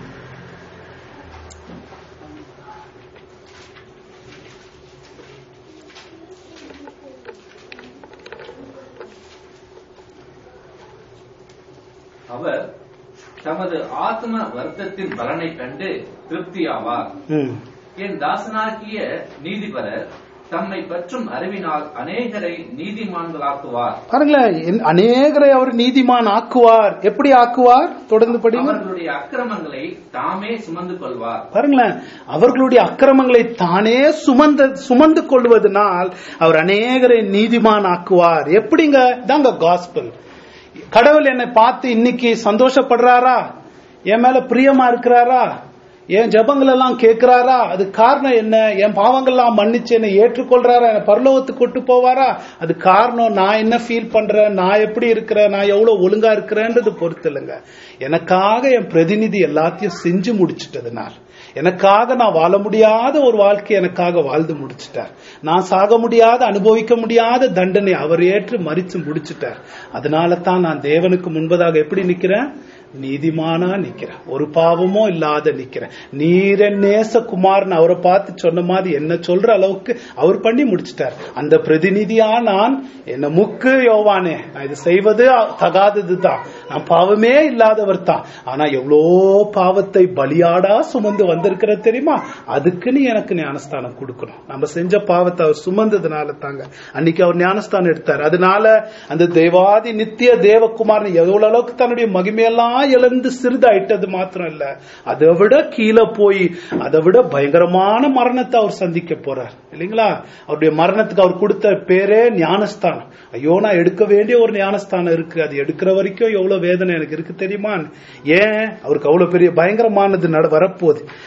அவர் தமது ஆத்ம வருத்தத்தின் பலனை கண்டு திருப்தியாவார் ம் என் தாசனாகிய நீதிபரர் தம்மை பற்றும் அறிவினால் அநேகரை நீதிமான்களாக்குவார் பாருங்களேன் என்- அநேகரை அவர் நீதிமான் ஆக்குவார் எப்படி ஆக்குவார் தொடர்ந்து படிங்க அவர்களுடைய அக்கிரமங்களை தாமே சுமந்து கொள்வார் பாருங்களேன் அவர்களுடைய அக்கிரமங்களை தானே சுமந்த சுமந்து கொள்வதனால் அவர் அநேகரை நீதிமான் ஆக்குவார் எப்படிங்க தாங்க காஸ்பல் கடவுள் என்னை பார்த்து இன்னைக்கு சந்தோஷப்படுறாரா என் மேல பிரியமா இருக்கிறாரா என் ஜபங்கள் எல்லாம் கேட்கிறாரா அது காரணம் என்ன என் பாவங்கள்லாம் மன்னிச்சு என்னை ஏற்றுக்கொள்றாரா என்னை பரலோகத்துக்கு கொண்டு போவாரா அது காரணம் நான் என்ன ஃபீல் பண்றேன் நான் எப்படி இருக்கிறேன் நான் எவ்வளவு ஒழுங்கா இருக்கிறேன்றது பொறுத்து இல்லைங்க எனக்காக என் பிரதிநிதி எல்லாத்தையும் செஞ்சு முடிச்சிட்டதுனால் எனக்காக நான் வாழ முடியாத ஒரு வாழ்க்கை எனக்காக வாழ்ந்து முடிச்சிட்டார் நான் சாக முடியாத அனுபவிக்க முடியாத தண்டனை அவர் ஏற்று மறிச்சு முடிச்சிட்டார் அதனால தான் நான் தேவனுக்கு முன்பதாக எப்படி நிக்கிறேன் நீதிமானா நிக்கிறேன் ஒரு பாவமும் இல்லாத நிக்கிறேன் நீர் என் நேச குமார்னு அவரை பார்த்து சொன்ன மாதிரி என்ன சொல்ற அளவுக்கு அவர் பண்ணி முடிச்சிட்டார் அந்த பிரதிநிதியா நான் என்ன முக்கு யோவானே நான் இது செய்வது தகாதது தான் நான் பாவமே இல்லாதவர் தான் ஆனா எவ்வளோ பாவத்தை பலியாடா சுமந்து வந்திருக்கிற தெரியுமா அதுக்கு நீ எனக்கு ஞானஸ்தானம் கொடுக்கணும் நம்ம செஞ்ச பாவத்தை அவர் சுமந்ததுனால தாங்க அன்னைக்கு அவர் ஞானஸ்தானம் எடுத்தார் அதனால அந்த தேவாதி நித்திய தேவகுமாரன் எவ்வளவு அளவுக்கு தன்னுடைய மகிமையெல்லாம் இழந்து சிறிதாயிட்டது மாத்திரம் இல்ல அதை விட கீழே போய் அதை விட பயங்கரமான மரணத்தை அவர் சந்திக்க போறார் இல்லைங்களா அவருடைய மரணத்துக்கு அவர் கொடுத்த பேரே ஞானஸ்தானம் ஐயோ நான் எடுக்க வேண்டிய ஒரு ஞானஸ்தானம் இருக்கு அது எடுக்கிற வரைக்கும் எவ்வளவு வேதனை எனக்கு இருக்கு தெரியுமா ஏன் அவருக்கு அவ்வளவு பெரிய பயங்கரமானது நட வரப்போகுது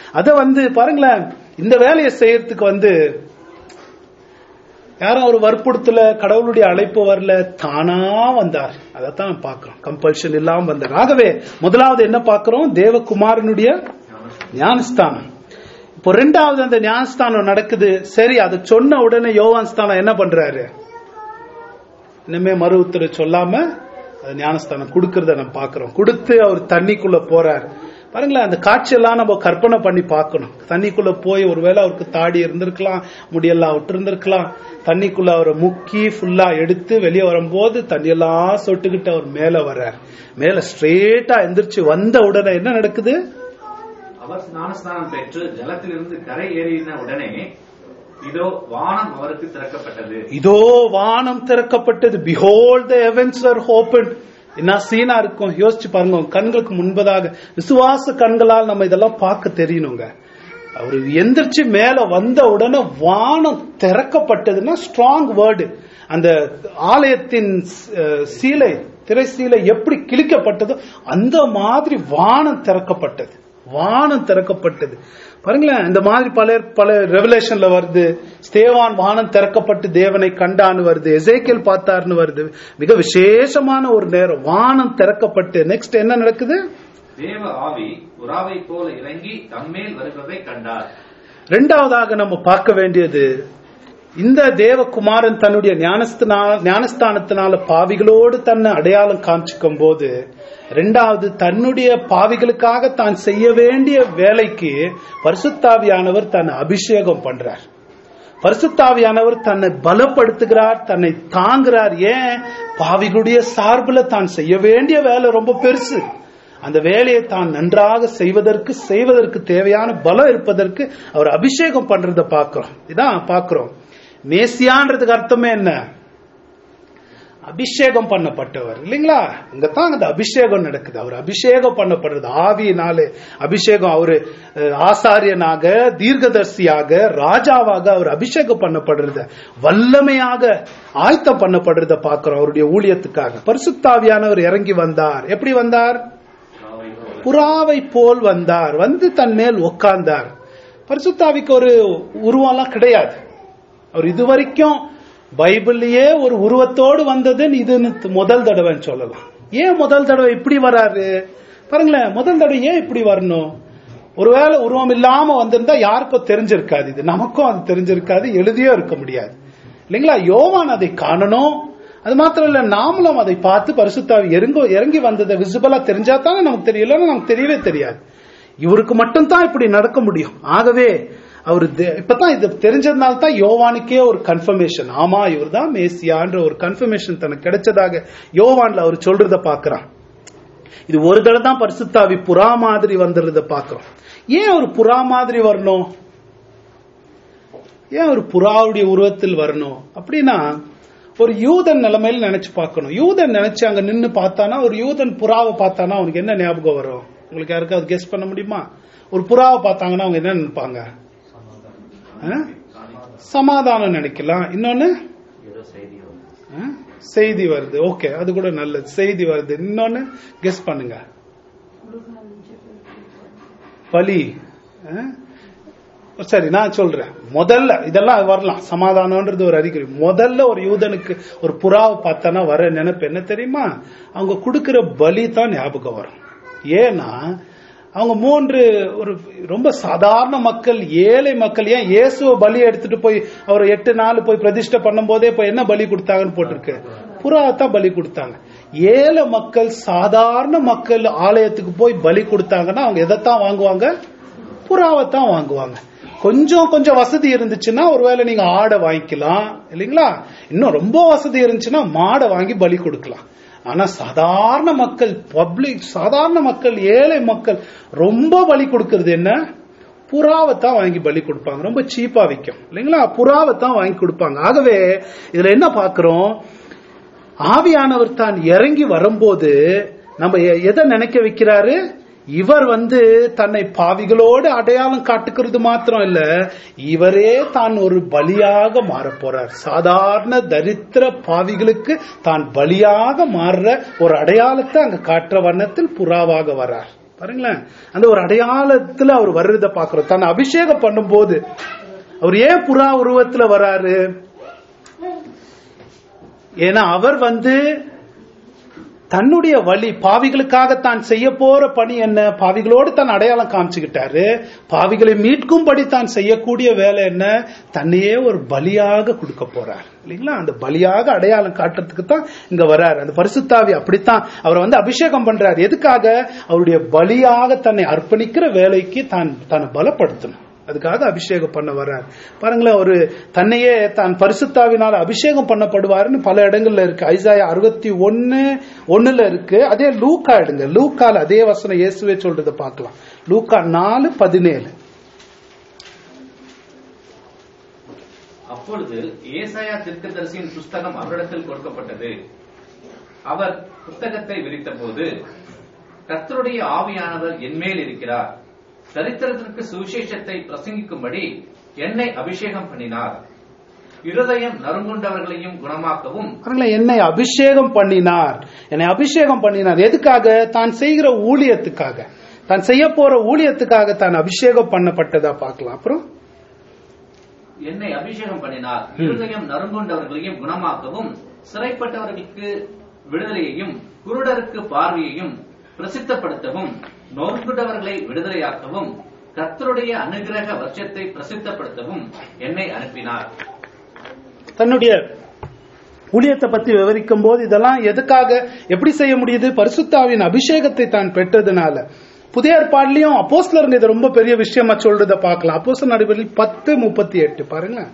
அத வந்து பாருங்களேன் இந்த வேலையை செய்யறதுக்கு வந்து யாரும் அவர் வற்புறுத்தல கடவுளுடைய அழைப்பு வரல தானா வந்தார் அதைத்தான் பார்க்கிறோம் கம்பல்ஷன் இல்லாம வந்தார் ஆகவே முதலாவது என்ன பார்க்கிறோம் தேவகுமாரனுடைய ஞானஸ்தானம் இப்போ ரெண்டாவது அந்த ஞானஸ்தானம் நடக்குது சரி அதை சொன்ன உடனே யோவான் ஸ்தானம் என்ன பண்றாரு இனிமே மறு உத்தரவு சொல்லாம அது ஞானஸ்தானம் கொடுக்கறத நம்ம பார்க்கிறோம் கொடுத்து அவர் தண்ணிக்குள்ள போறார் பாருங்களேன் அந்த காட்சியெல்லாம் நம்ம கற்பனை பண்ணி பார்க்கணும் தண்ணிக்குள்ள போய் ஒருவேளை அவருக்கு தாடி இருந்திருக்கலாம் முடியெல்லாம் விட்டு இருந்திருக்கலாம் தண்ணிக்குள்ள அவரை முக்கி ஃபுல்லா எடுத்து வெளியே வரும்போது தண்ணியெல்லாம் சொட்டுக்கிட்டு அவர் மேல வர்றார் மேல ஸ்ட்ரெயிட்டா எந்திரிச்சு வந்த உடனே என்ன நடக்குது அவர் ஸ்நானஸ்நானம் பெற்று ஜலத்திலிருந்து கரை ஏறின உடனே இதோ வானம் அவருக்கு திறக்கப்பட்டது இதோ வானம் திறக்கப்பட்டது behold the heavens are open என்ன சீனா இருக்கும் யோசிச்சு பாருங்க உங்க கண்களுக்கு முன்பதாக விசுவாச கண்களால் நம்ம இதெல்லாம் பார்க்க தெரியணுங்க அவர் எந்திரிச்சு மேல வந்த உடனே வானம் திறக்கப்பட்டதுன்னா ஸ்ட்ராங் வேர்டு அந்த ஆலயத்தின் அஹ், சீலை திரை சீலை எப்படி கிழிக்கப்பட்டதோ அந்த மாதிரி வானம் திறக்கப்பட்டது வானம் திறக்கப்பட்டது பாருங்களேன் இந்த மாதிரி பல பல ரெவலேஷன்ல வருது ஸ்தேவான் வானம் திறக்கப்பட்டு தேவனை கண்டான்னு வருது எசேக்கியல் பார்த்தாருன்னு வருது மிக விசேஷமான ஒரு நேரம் வானம் திறக்கப்பட்டு நெக்ஸ்ட் என்ன நடக்குது தேவ ஆவி புறாவை போல இறங்கி தம்மேல் வருகிறதை கண்டார் ரெண்டாவதாக நம்ம பார்க்க வேண்டியது இந்த தேவகுமாரன் தன்னுடைய ஞானஸ்தனா- ஞானஸ்தானத்தினால பாவிகளோடு தன்னை அடையாளம் காமிச்சுக்கும் போது ரெண்டாவது தன்னுடைய பாவிகளுக்காக தான் செய்ய வேண்டிய வேலைக்கு பரிசுத்தாவியானவர் தன்னை அபிஷேகம் பண்றார் பரிசுத்தாவியானவர் தன்னை பலப்படுத்துகிறார் தன்னை தாங்குறார் ஏன் பாவிகளுடைய சார்புல தான் செய்ய வேண்டிய வேலை ரொம்ப பெருசு அந்த வேலையை தான் நன்றாக செய்வதற்கு செய்வதற்கு தேவையான பலம் இருப்பதற்கு அவர் அபிஷேகம் பண்றத பார்க்கிறோம் இதான் பார்க்கிறோம் மேசியான்றதுக்கு அர்த்தமே என்ன அபிஷேகம் பண்ணப்பட்டவர் இல்லைங்களா இங்கதான் அந்த அபிஷேகம் நடக்குது அவர் அபிஷேகம் பண்ணப்படுறது ஆவியினாலே அபிஷேகம் அவரு அஹ், ஆசாரியனாக தீர்க்கதர்சியாக ராஜாவாக அவர் அபிஷேகம் பண்ணப்படுறத வல்லமையாக ஆயத்தம் பண்ணப்படுறத பார்க்கிறோம் அவருடைய ஊழியத்துக்காக பரிசுத்தாவியானவர் இறங்கி வந்தார் எப்படி வந்தார் புறாவை போல புறாவை போல் வந்தார் வந்து தன் மேல் உட்கார்ந்தார் பரிசுத்தாவிக்கு ஒரு உருவம்லாம் கிடையாது அவர் இதுவரைக்கும் பைபிள்லயே ஒரு உருவத்தோடு வந்ததுன்னு இது முதல் தடவைன்னு சொல்லலாம் ஏன் முதல் தடவை இப்படி வராரு பாருங்களேன் முதல் தடவை ஏன் இப்படி வரணும் ஒருவேளை உருவம் இல்லாம வந்திருந்தா யாருக்கும் தெரிஞ்சிருக்காது இது நமக்கும் அது தெரிஞ்சிருக்காது எழுதியும் இருக்க முடியாது இல்லைங்களா யோவான் அதை காணணும் அது மாத்திரம் இல்ல நாமளும் அதை பார்த்து பரிசுத்தாவி இறங்கி இறங்கி வந்ததை விசிபிளா தெரிஞ்சா தானே நமக்கு தெரியும் இல்லைன்னா நமக்கு தெரியவே தெரியாது இவருக்கு மட்டும்தான் இப்படி நடக்க முடியும் ஆகவே அவர் இப்பதான் இது தெரிஞ்சதுனால தான் யோவானுக்கே ஒரு கன்ஃபர்மேஷன் ஆமா இவர் தான் மேசியான்ற ஒரு கன்ஃபர்மேஷன் தனக்கு கிடைச்சதாக யோவான்ல அவர் சொல்றத பாக்குறான் இது ஒரு தடவை தான் பரிசுத்தாவி புறா மாதிரி வந்துடுறத பாக்குறோம் ஏன் ஒரு புறா மாதிரி வரணும் ஏன் ஒரு புறாவுடைய உருவத்தில் வரணும் அப்படின்னா ஒரு யூதன் நிலைமையில நினைச்சு பார்க்கணும் யூதன் நினைச்சு அங்க நின்னு பார்த்தானா ஒரு யூதன் புறாவை பார்த்தானா அவனுக்கு என்ன ஞாபகம் வரும் உங்களுக்கு யாருக்காவது கெஸ் பண்ண முடியுமா ஒரு புறாவை பார்த்தாங்கன்னா அவங்க என்ன நினைப்பாங்க ஆ? சமாதானம் நினைக்கலாம் இன்னொன்னு ஏதோ செய்தி வரும். ஆ? செய்தி வருது ஓகே அது கூட நல்லது செய்தி வருது இன்னொன்னு கெஸ் பண்ணுங்க பலி ஆ? சரி நான் சொல்றேன் முதல்ல இதெல்லாம் வரலாம் சமாதானம்ன்றது ஒரு அறிகுறி முதல்ல ஒரு யூதனுக்கு ஒரு புறாவை பார்த்தானா வர நினைப்பு என்ன தெரியுமா அவங்க கொடுக்கிற பலி தான் ஞாபகம் வரும் ஏன்னா அவங்க மூன்று ஒரு ரொம்ப சாதாரண மக்கள் ஏழை மக்கள் ஏன் இயேசுவ பலி எடுத்துட்டு போய் அவர் எட்டு நாள் போய் பிரதிஷ்டை பண்ணும் போதே இப்ப என்ன பலி கொடுத்தாங்கன்னு போட்டிருக்கு புறாவை தான் பலி கொடுத்தாங்க ஏழை மக்கள் சாதாரண மக்கள் ஆலயத்துக்கு போய் பலி கொடுத்தாங்கன்னா அவங்க எதைத்தான் வாங்குவாங்க புறாவை தான் வாங்குவாங்க கொஞ்சம் கொஞ்சம் வசதி இருந்துச்சுன்னா ஒருவேளை நீங்க ஆடை வாங்கிக்கலாம் இல்லைங்களா இன்னும் ரொம்ப வசதி இருந்துச்சுன்னா மாடை வாங்கி பலி கொடுக்கலாம் ஆனா சாதாரண மக்கள் பப்ளிக் சாதாரண மக்கள் ஏழை மக்கள் ரொம்ப பலி கொடுக்கறது என்ன புறாவை தான் வாங்கி பலி கொடுப்பாங்க ரொம்ப சீப்பா விற்கும் இல்லைங்களா புறாவை தான் வாங்கி கொடுப்பாங்க ஆகவே இதுல என்ன பாக்குறோம் ஆவியானவர் தான் இறங்கி வரும்போது நம்ம எ- எதை நினைக்க வைக்கிறாரு இவர் வந்து தன்னை பாவிகளோடு அடையாளம் காட்டுக்கிறது மாத்திரம் இல்ல இவரே தான் ஒரு பலியாக மாறப் போறார் சாதாரண தரித்திர பாவிகளுக்கு தான் பலியாக மாறுற ஒரு அடையாளத்தை அங்க காட்டுற வண்ணத்தில் புறாவாக வரார் பாருங்களேன் அந்த ஒரு அடையாளத்துல அவர் வர்றத பாக்குறோம் தன்னை அபிஷேகம் பண்ணும்போது அவர் ஏன் புறா உருவத்துல வராரு ஏன்னா அவர் வந்து தன்னுடைய வழி பாவிகளுக்காக தான் செய்ய போற பணி என்ன பாவிகளோடு தான் அடையாளம் காமிச்சுக்கிட்டாரு பாவிகளை மீட்கும்படி தான் செய்யக்கூடிய வேலை என்ன தன்னையே ஒரு பலியாக கொடுக்க போறார் இல்லைங்களா அந்த பலியாக அடையாளம் காட்டுறதுக்கு தான் இங்க வர்றாரு அந்த பரிசுத்தாவி அப்படித்தான் அவரை வந்து அபிஷேகம் பண்றாரு எதுக்காக அவருடைய பலியாக தன்னை அர்ப்பணிக்கிற வேலைக்கு தான் தன்னை பலப்படுத்தணும் அதுக்காக அபிஷேகம் பண்ண வர்றார் பாருங்களேன் ஒரு தன்னையே தான் பரிசுத்தாவினால் அபிஷேகம் பண்ணப்படுவாருன்னு பல இடங்கள்ல இருக்கு ஐசாயா அறுபத்தி ஒன்னு ஒண்ணுல இருக்கு அதே லூக்கா எடுங்க லூக்கால அதே வசனம் இயேசுவே சொல்றத பார்க்கலாம் லூக்கா நாலு பதினேழு அப்பொழுது ஏசாயா தீர்க்கதரிசியின் புஸ்தகம் அவரிடத்தில் கொடுக்கப்பட்டது அவர் புத்தகத்தை விரித்தபோது கர்த்தருடைய ஆவியானவர் என்மேல் இருக்கிறார் தரித்திரத்திற்கு சுவிசேஷத்தை பிரசங்கிக்கும்படி என்னை அபிஷேகம் பண்ணினார் இருதயம் நறுங்குண்டவர்களையும் குணமாக்கவும் பாருங்களேன் என்னை அபிஷேகம் பண்ணினார் என்னை அபிஷேகம் பண்ணினார் எதுக்காக தான் செய்கிற ஊழியத்துக்காக தான் செய்ய போற ஊழியத்துக்காக தான் அபிஷேகம் பண்ணப்பட்டதா பார்க்கலாம் அப்புறம் என்னை அபிஷேகம் பண்ணினார் இருதயம் நறுங்குண்டவர்களையும் குணமாக்கவும் சிறைப்பட்டவர்களுக்கு விடுதலையையும் குருடருக்கு பார்வையையும் பிரசித்தப்படுத்தவும் நொறுங்குண்டவர்களை விடுதலையாக்கவும் கர்த்தருடைய அனுகிரக வருஷத்தை பிரசித்தப்படுத்தவும் என்னை அனுப்பினார் தன்னுடைய ஊழியத்தை பத்தி விவரிக்கும் போது இதெல்லாம் எதுக்காக எப்படி செய்ய முடியுது பரிசுத்தாவின் அபிஷேகத்தை தான் பெற்றதுனால புதிய ஏற்பாடுலயும் அப்போஸ்லருங்க இது ரொம்ப பெரிய விஷயமா சொல்றத பார்க்கலாம் அப்போஸ்தலர் நடைபெறில் பத்து முப்பத்தி எட்டு பாருங்களேன்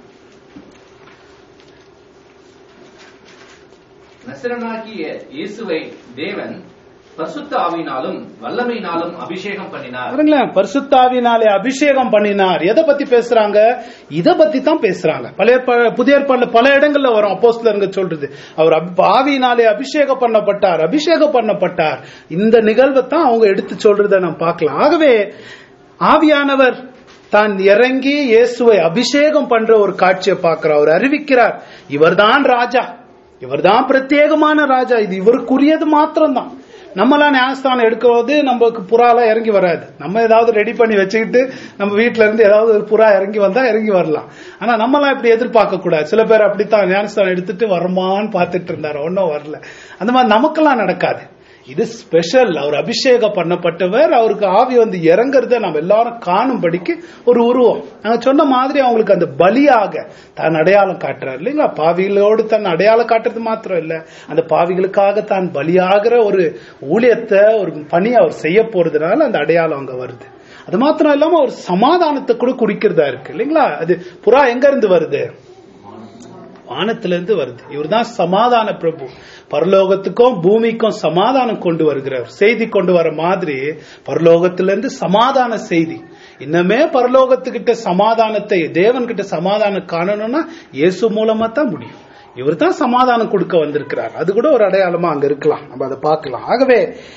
நசரனாகிய இயேசுவை தேவன் பரிசுத்த ஆவினாலும் வல்லமையினாலும் அபிஷேகம் பண்ணினார் பாருங்களேன் பரிசுத்தாவினாலே அபிஷேகம் பண்ணினார் எதை பத்தி பேசுறாங்க இத பத்தி தான் பேசுறாங்க பழைய ஏற்பா- புதிய ஏற்பாடுல பல இடங்கள்ல வரும் அப்போஸ்தலருங்க சொல்றது அவர் அபி- ஆவியினாலே அபிஷேகம் பண்ணப்பட்டார் அபிஷேகம் பண்ணப்பட்டார் இந்த நிகழ்வை தான் அவங்க எடுத்து சொல்றத நம்ம பார்க்கலாம் ஆகவே ஆவியானவர் தான் இறங்கி இயேசுவை அபிஷேகம் பண்ற ஒரு காட்சியை பார்க்கிறார் அவர் அறிவிக்கிறார் இவர்தான் ராஜா இவர்தான் பிரத்யேகமான ராஜா இது இவருக்குரியது மாத்திரம்தான் நம்மளாம் ஞானஸ்தானம் எடுக்கிறது நமக்கு புறாலாம் இறங்கி வராது நம்ம ஏதாவது ரெடி பண்ணி வச்சுக்கிட்டு நம்ம வீட்ல இருந்து ஏதாவது ஒரு புறா இறங்கி வந்தா இறங்கி வரலாம் ஆனா நம்மலாம் இப்படி எதிர்பார்க்க கூடாது சில பேர் அப்படித்தான் ஞானஸ்தானம் எடுத்துட்டு வருமான்னு பார்த்துட்டு இருந்தாரு ஒன்னும் வரல அந்த மாதிரி நமக்கெல்லாம் நடக்காது இது ஸ்பெஷல் அவர் அபிஷேகம் பண்ணப்பட்டவர் அவருக்கு ஆவி வந்து இறங்குறத நம்ம எல்லாரும் காணும்படிக்கு ஒரு உருவம் நாங்க சொன்ன மாதிரி அவங்களுக்கு அந்த பலியாக தான் அடையாளம் காட்டுறாரு இல்லைங்களா பாவிகளோடு தன் அடையாளம் காட்டுறது மாத்திரம் இல்ல அந்த பாவிகளுக்காக தான் பலியாகிற ஒரு ஊழியத்தை ஒரு பணி அவர் செய்ய போறதுனால அந்த அடையாளம் அங்க வருது அது மாத்திரம் இல்லாம ஒரு சமாதானத்தை கூட குறிக்கிறதா இருக்கு இல்லைங்களா அது புறா எங்க இருந்து வருது வானத்திலிருந்து வருது இவர்தான் சமாதான பிரபு பரலோகத்துக்கும் பூமிக்கும் சமாதானம் கொண்டு வருகிறார் செய்தி கொண்டு வர மாதிரி பரலோகத்திலிருந்து சமாதான செய்தி இன்னமே பரலோகத்துக்கிட்ட சமாதானத்தை தேவன் கிட்ட சமாதானம் காணணும்னா இயேசு மூலமா தான் முடியும் இவர் தான் சமாதானம் கொடுக்க வந்திருக்கிறார் அது கூட ஒரு அடையாளமா அங்க இருக்கலாம் நம்ம அதை பார்க்கலாம் ஆகவே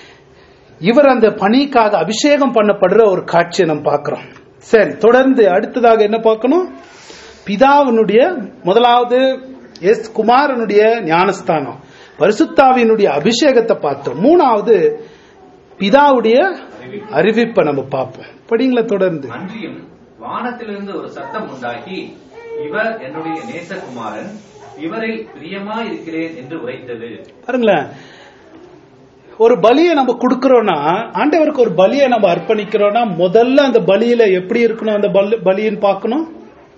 இவர் அந்த பணிக்காக அபிஷேகம் பண்ணப்படுற ஒரு காட்சியை நம்ம பார்க்கிறோம் சரி தொடர்ந்து அடுத்ததாக என்ன பார்க்கணும் பிதாவினுடைய முதலாவது எஸ் குமாரனுடைய ஞானஸ்தானம் பரிசுத்தாவினுடைய அபிஷேகத்தை பார்த்தோம் மூணாவது பிதாவுடைய அறிவிப்பை நம்ம பார்ப்போம் படிங்களா தொடர்ந்து அன்றியும் வானத்திலிருந்து ஒரு சத்தம் உண்டாகி இவர் என்னுடைய நேசகுமாரன் இவரில் பிரியமா இருக்கிறேன் என்று உரைத்தது பாருங்களேன் ஒரு பலியை நம்ம கொடுக்கறோம்னா ஆண்டவருக்கு ஒரு பலியை நம்ம அர்ப்பணிக்கிறோம்னா முதல்ல அந்த பலியில எப்படி இருக்கணும் அந்த பலி பலின்னு பார்க்கணும்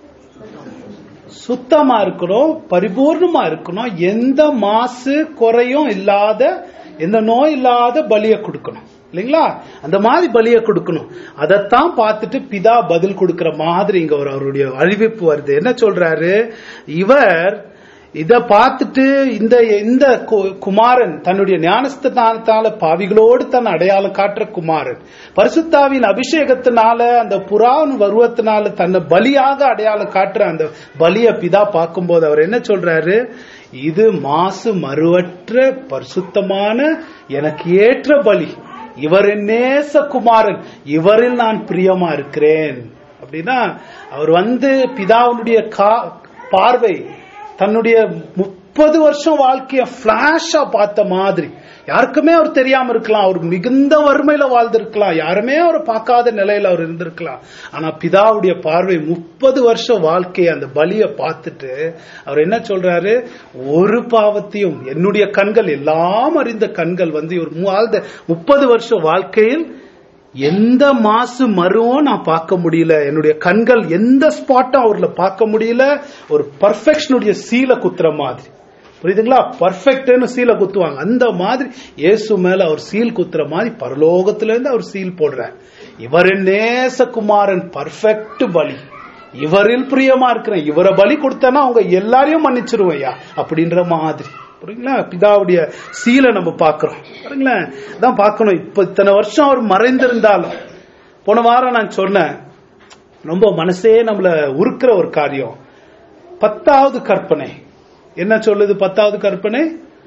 சுத்தமா இருக்கணும் பரிபூர்ணமா இருக்கணும் எந்த மாசு குறையும் இல்லாத எந்த நோய் இல்லாத பலியை கொடுக்கணும் இல்லைங்களா அந்த மாதிரி பலியை கொடுக்கணும் அதைத்தான் பார்த்துட்டு பிதா பதில் கொடுக்கிற மாதிரி இங்க ஒரு அவருடைய அறிவிப்பு வருது என்ன சொல்றாரு இவர் இத பார்த்துட்டு இந்த இந்த கு- குமாரன் தன்னுடைய ஞானஸ்தானத்தால பாவிகளோடு தன் அடையாளம் காட்டுற குமாரன் பரிசுத்தாவின் அபிஷேகத்தினால அந்த புறாவின் வருவத்தினால தன்னை பலியாக அடையாளம் காட்டுற அந்த பலிய பிதா பார்க்கும்போது அவர் என்ன சொல்றாரு இது மாசு மறுவற்ற பரிசுத்தமான எனக்கு ஏற்ற பலி இவர் என் நேச குமாரன் இவரில் நான் பிரியமா இருக்கிறேன் அப்படின்னா அவர் வந்து பிதாவினுடைய கா- பார்வை தன்னுடைய முப்பது வருஷம் வாழ்க்கைய பிளாஷா பார்த்த மாதிரி யாருக்குமே அவர் தெரியாம இருக்கலாம் அவர் மிகுந்த வறுமையில வாழ்ந்திருக்கலாம் யாருமே அவரை பார்க்காத நிலையில அவர் இருந்திருக்கலாம் ஆனா பிதாவுடைய பார்வை முப்பது வருஷம் வாழ்க்கையை அந்த பலியை பார்த்துட்டு அவர் என்ன சொல்றாரு ஒரு பாவத்தையும் என்னுடைய கண்கள் எல்லாம் அறிந்த கண்கள் வந்து இவர் வாழ்ந்த முப்பது வருஷம் வாழ்க்கையில் எந்த மாசு மருவும் நான் பார்க்க முடியல என்னுடைய கண்கள் எந்த ஸ்பாட்டும் அவர்ல பார்க்க முடியல ஒரு பர்ஃபெக்ஷனுடைய சீல குத்துற மாதிரி புரியுதுங்களா பர்ஃபெக்ட்னு சீல குத்துவாங்க அந்த மாதிரி இயேசு மேல அவர் சீல் குத்துற மாதிரி பரலோகத்துல இருந்து அவர் சீல் போடுறார் இவரின் நேசகுமாரன் பர்ஃபெக்ட் பலி இவரில் பிரியமா இருக்கிறேன் இவரை பலி கொடுத்தேன்னா அவங்க எல்லாரையும் மன்னிச்சிருவையா அப்படின்ற மாதிரி புரியுங்களா பிதாவுடைய சீலை நம்ம பார்க்கிறோம் பாருங்களேன் அதான் பார்க்கணும் இப்ப இத்தனை வருஷம் அவர் மறைந்திருந்தாலும் போன வாரம் நான் சொன்னேன் ரொம்ப மனசே நம்மள உருக்குற ஒரு காரியம் பத்தாவது கற்பனை என்ன சொல்லுது பத்தாவது கற்பனை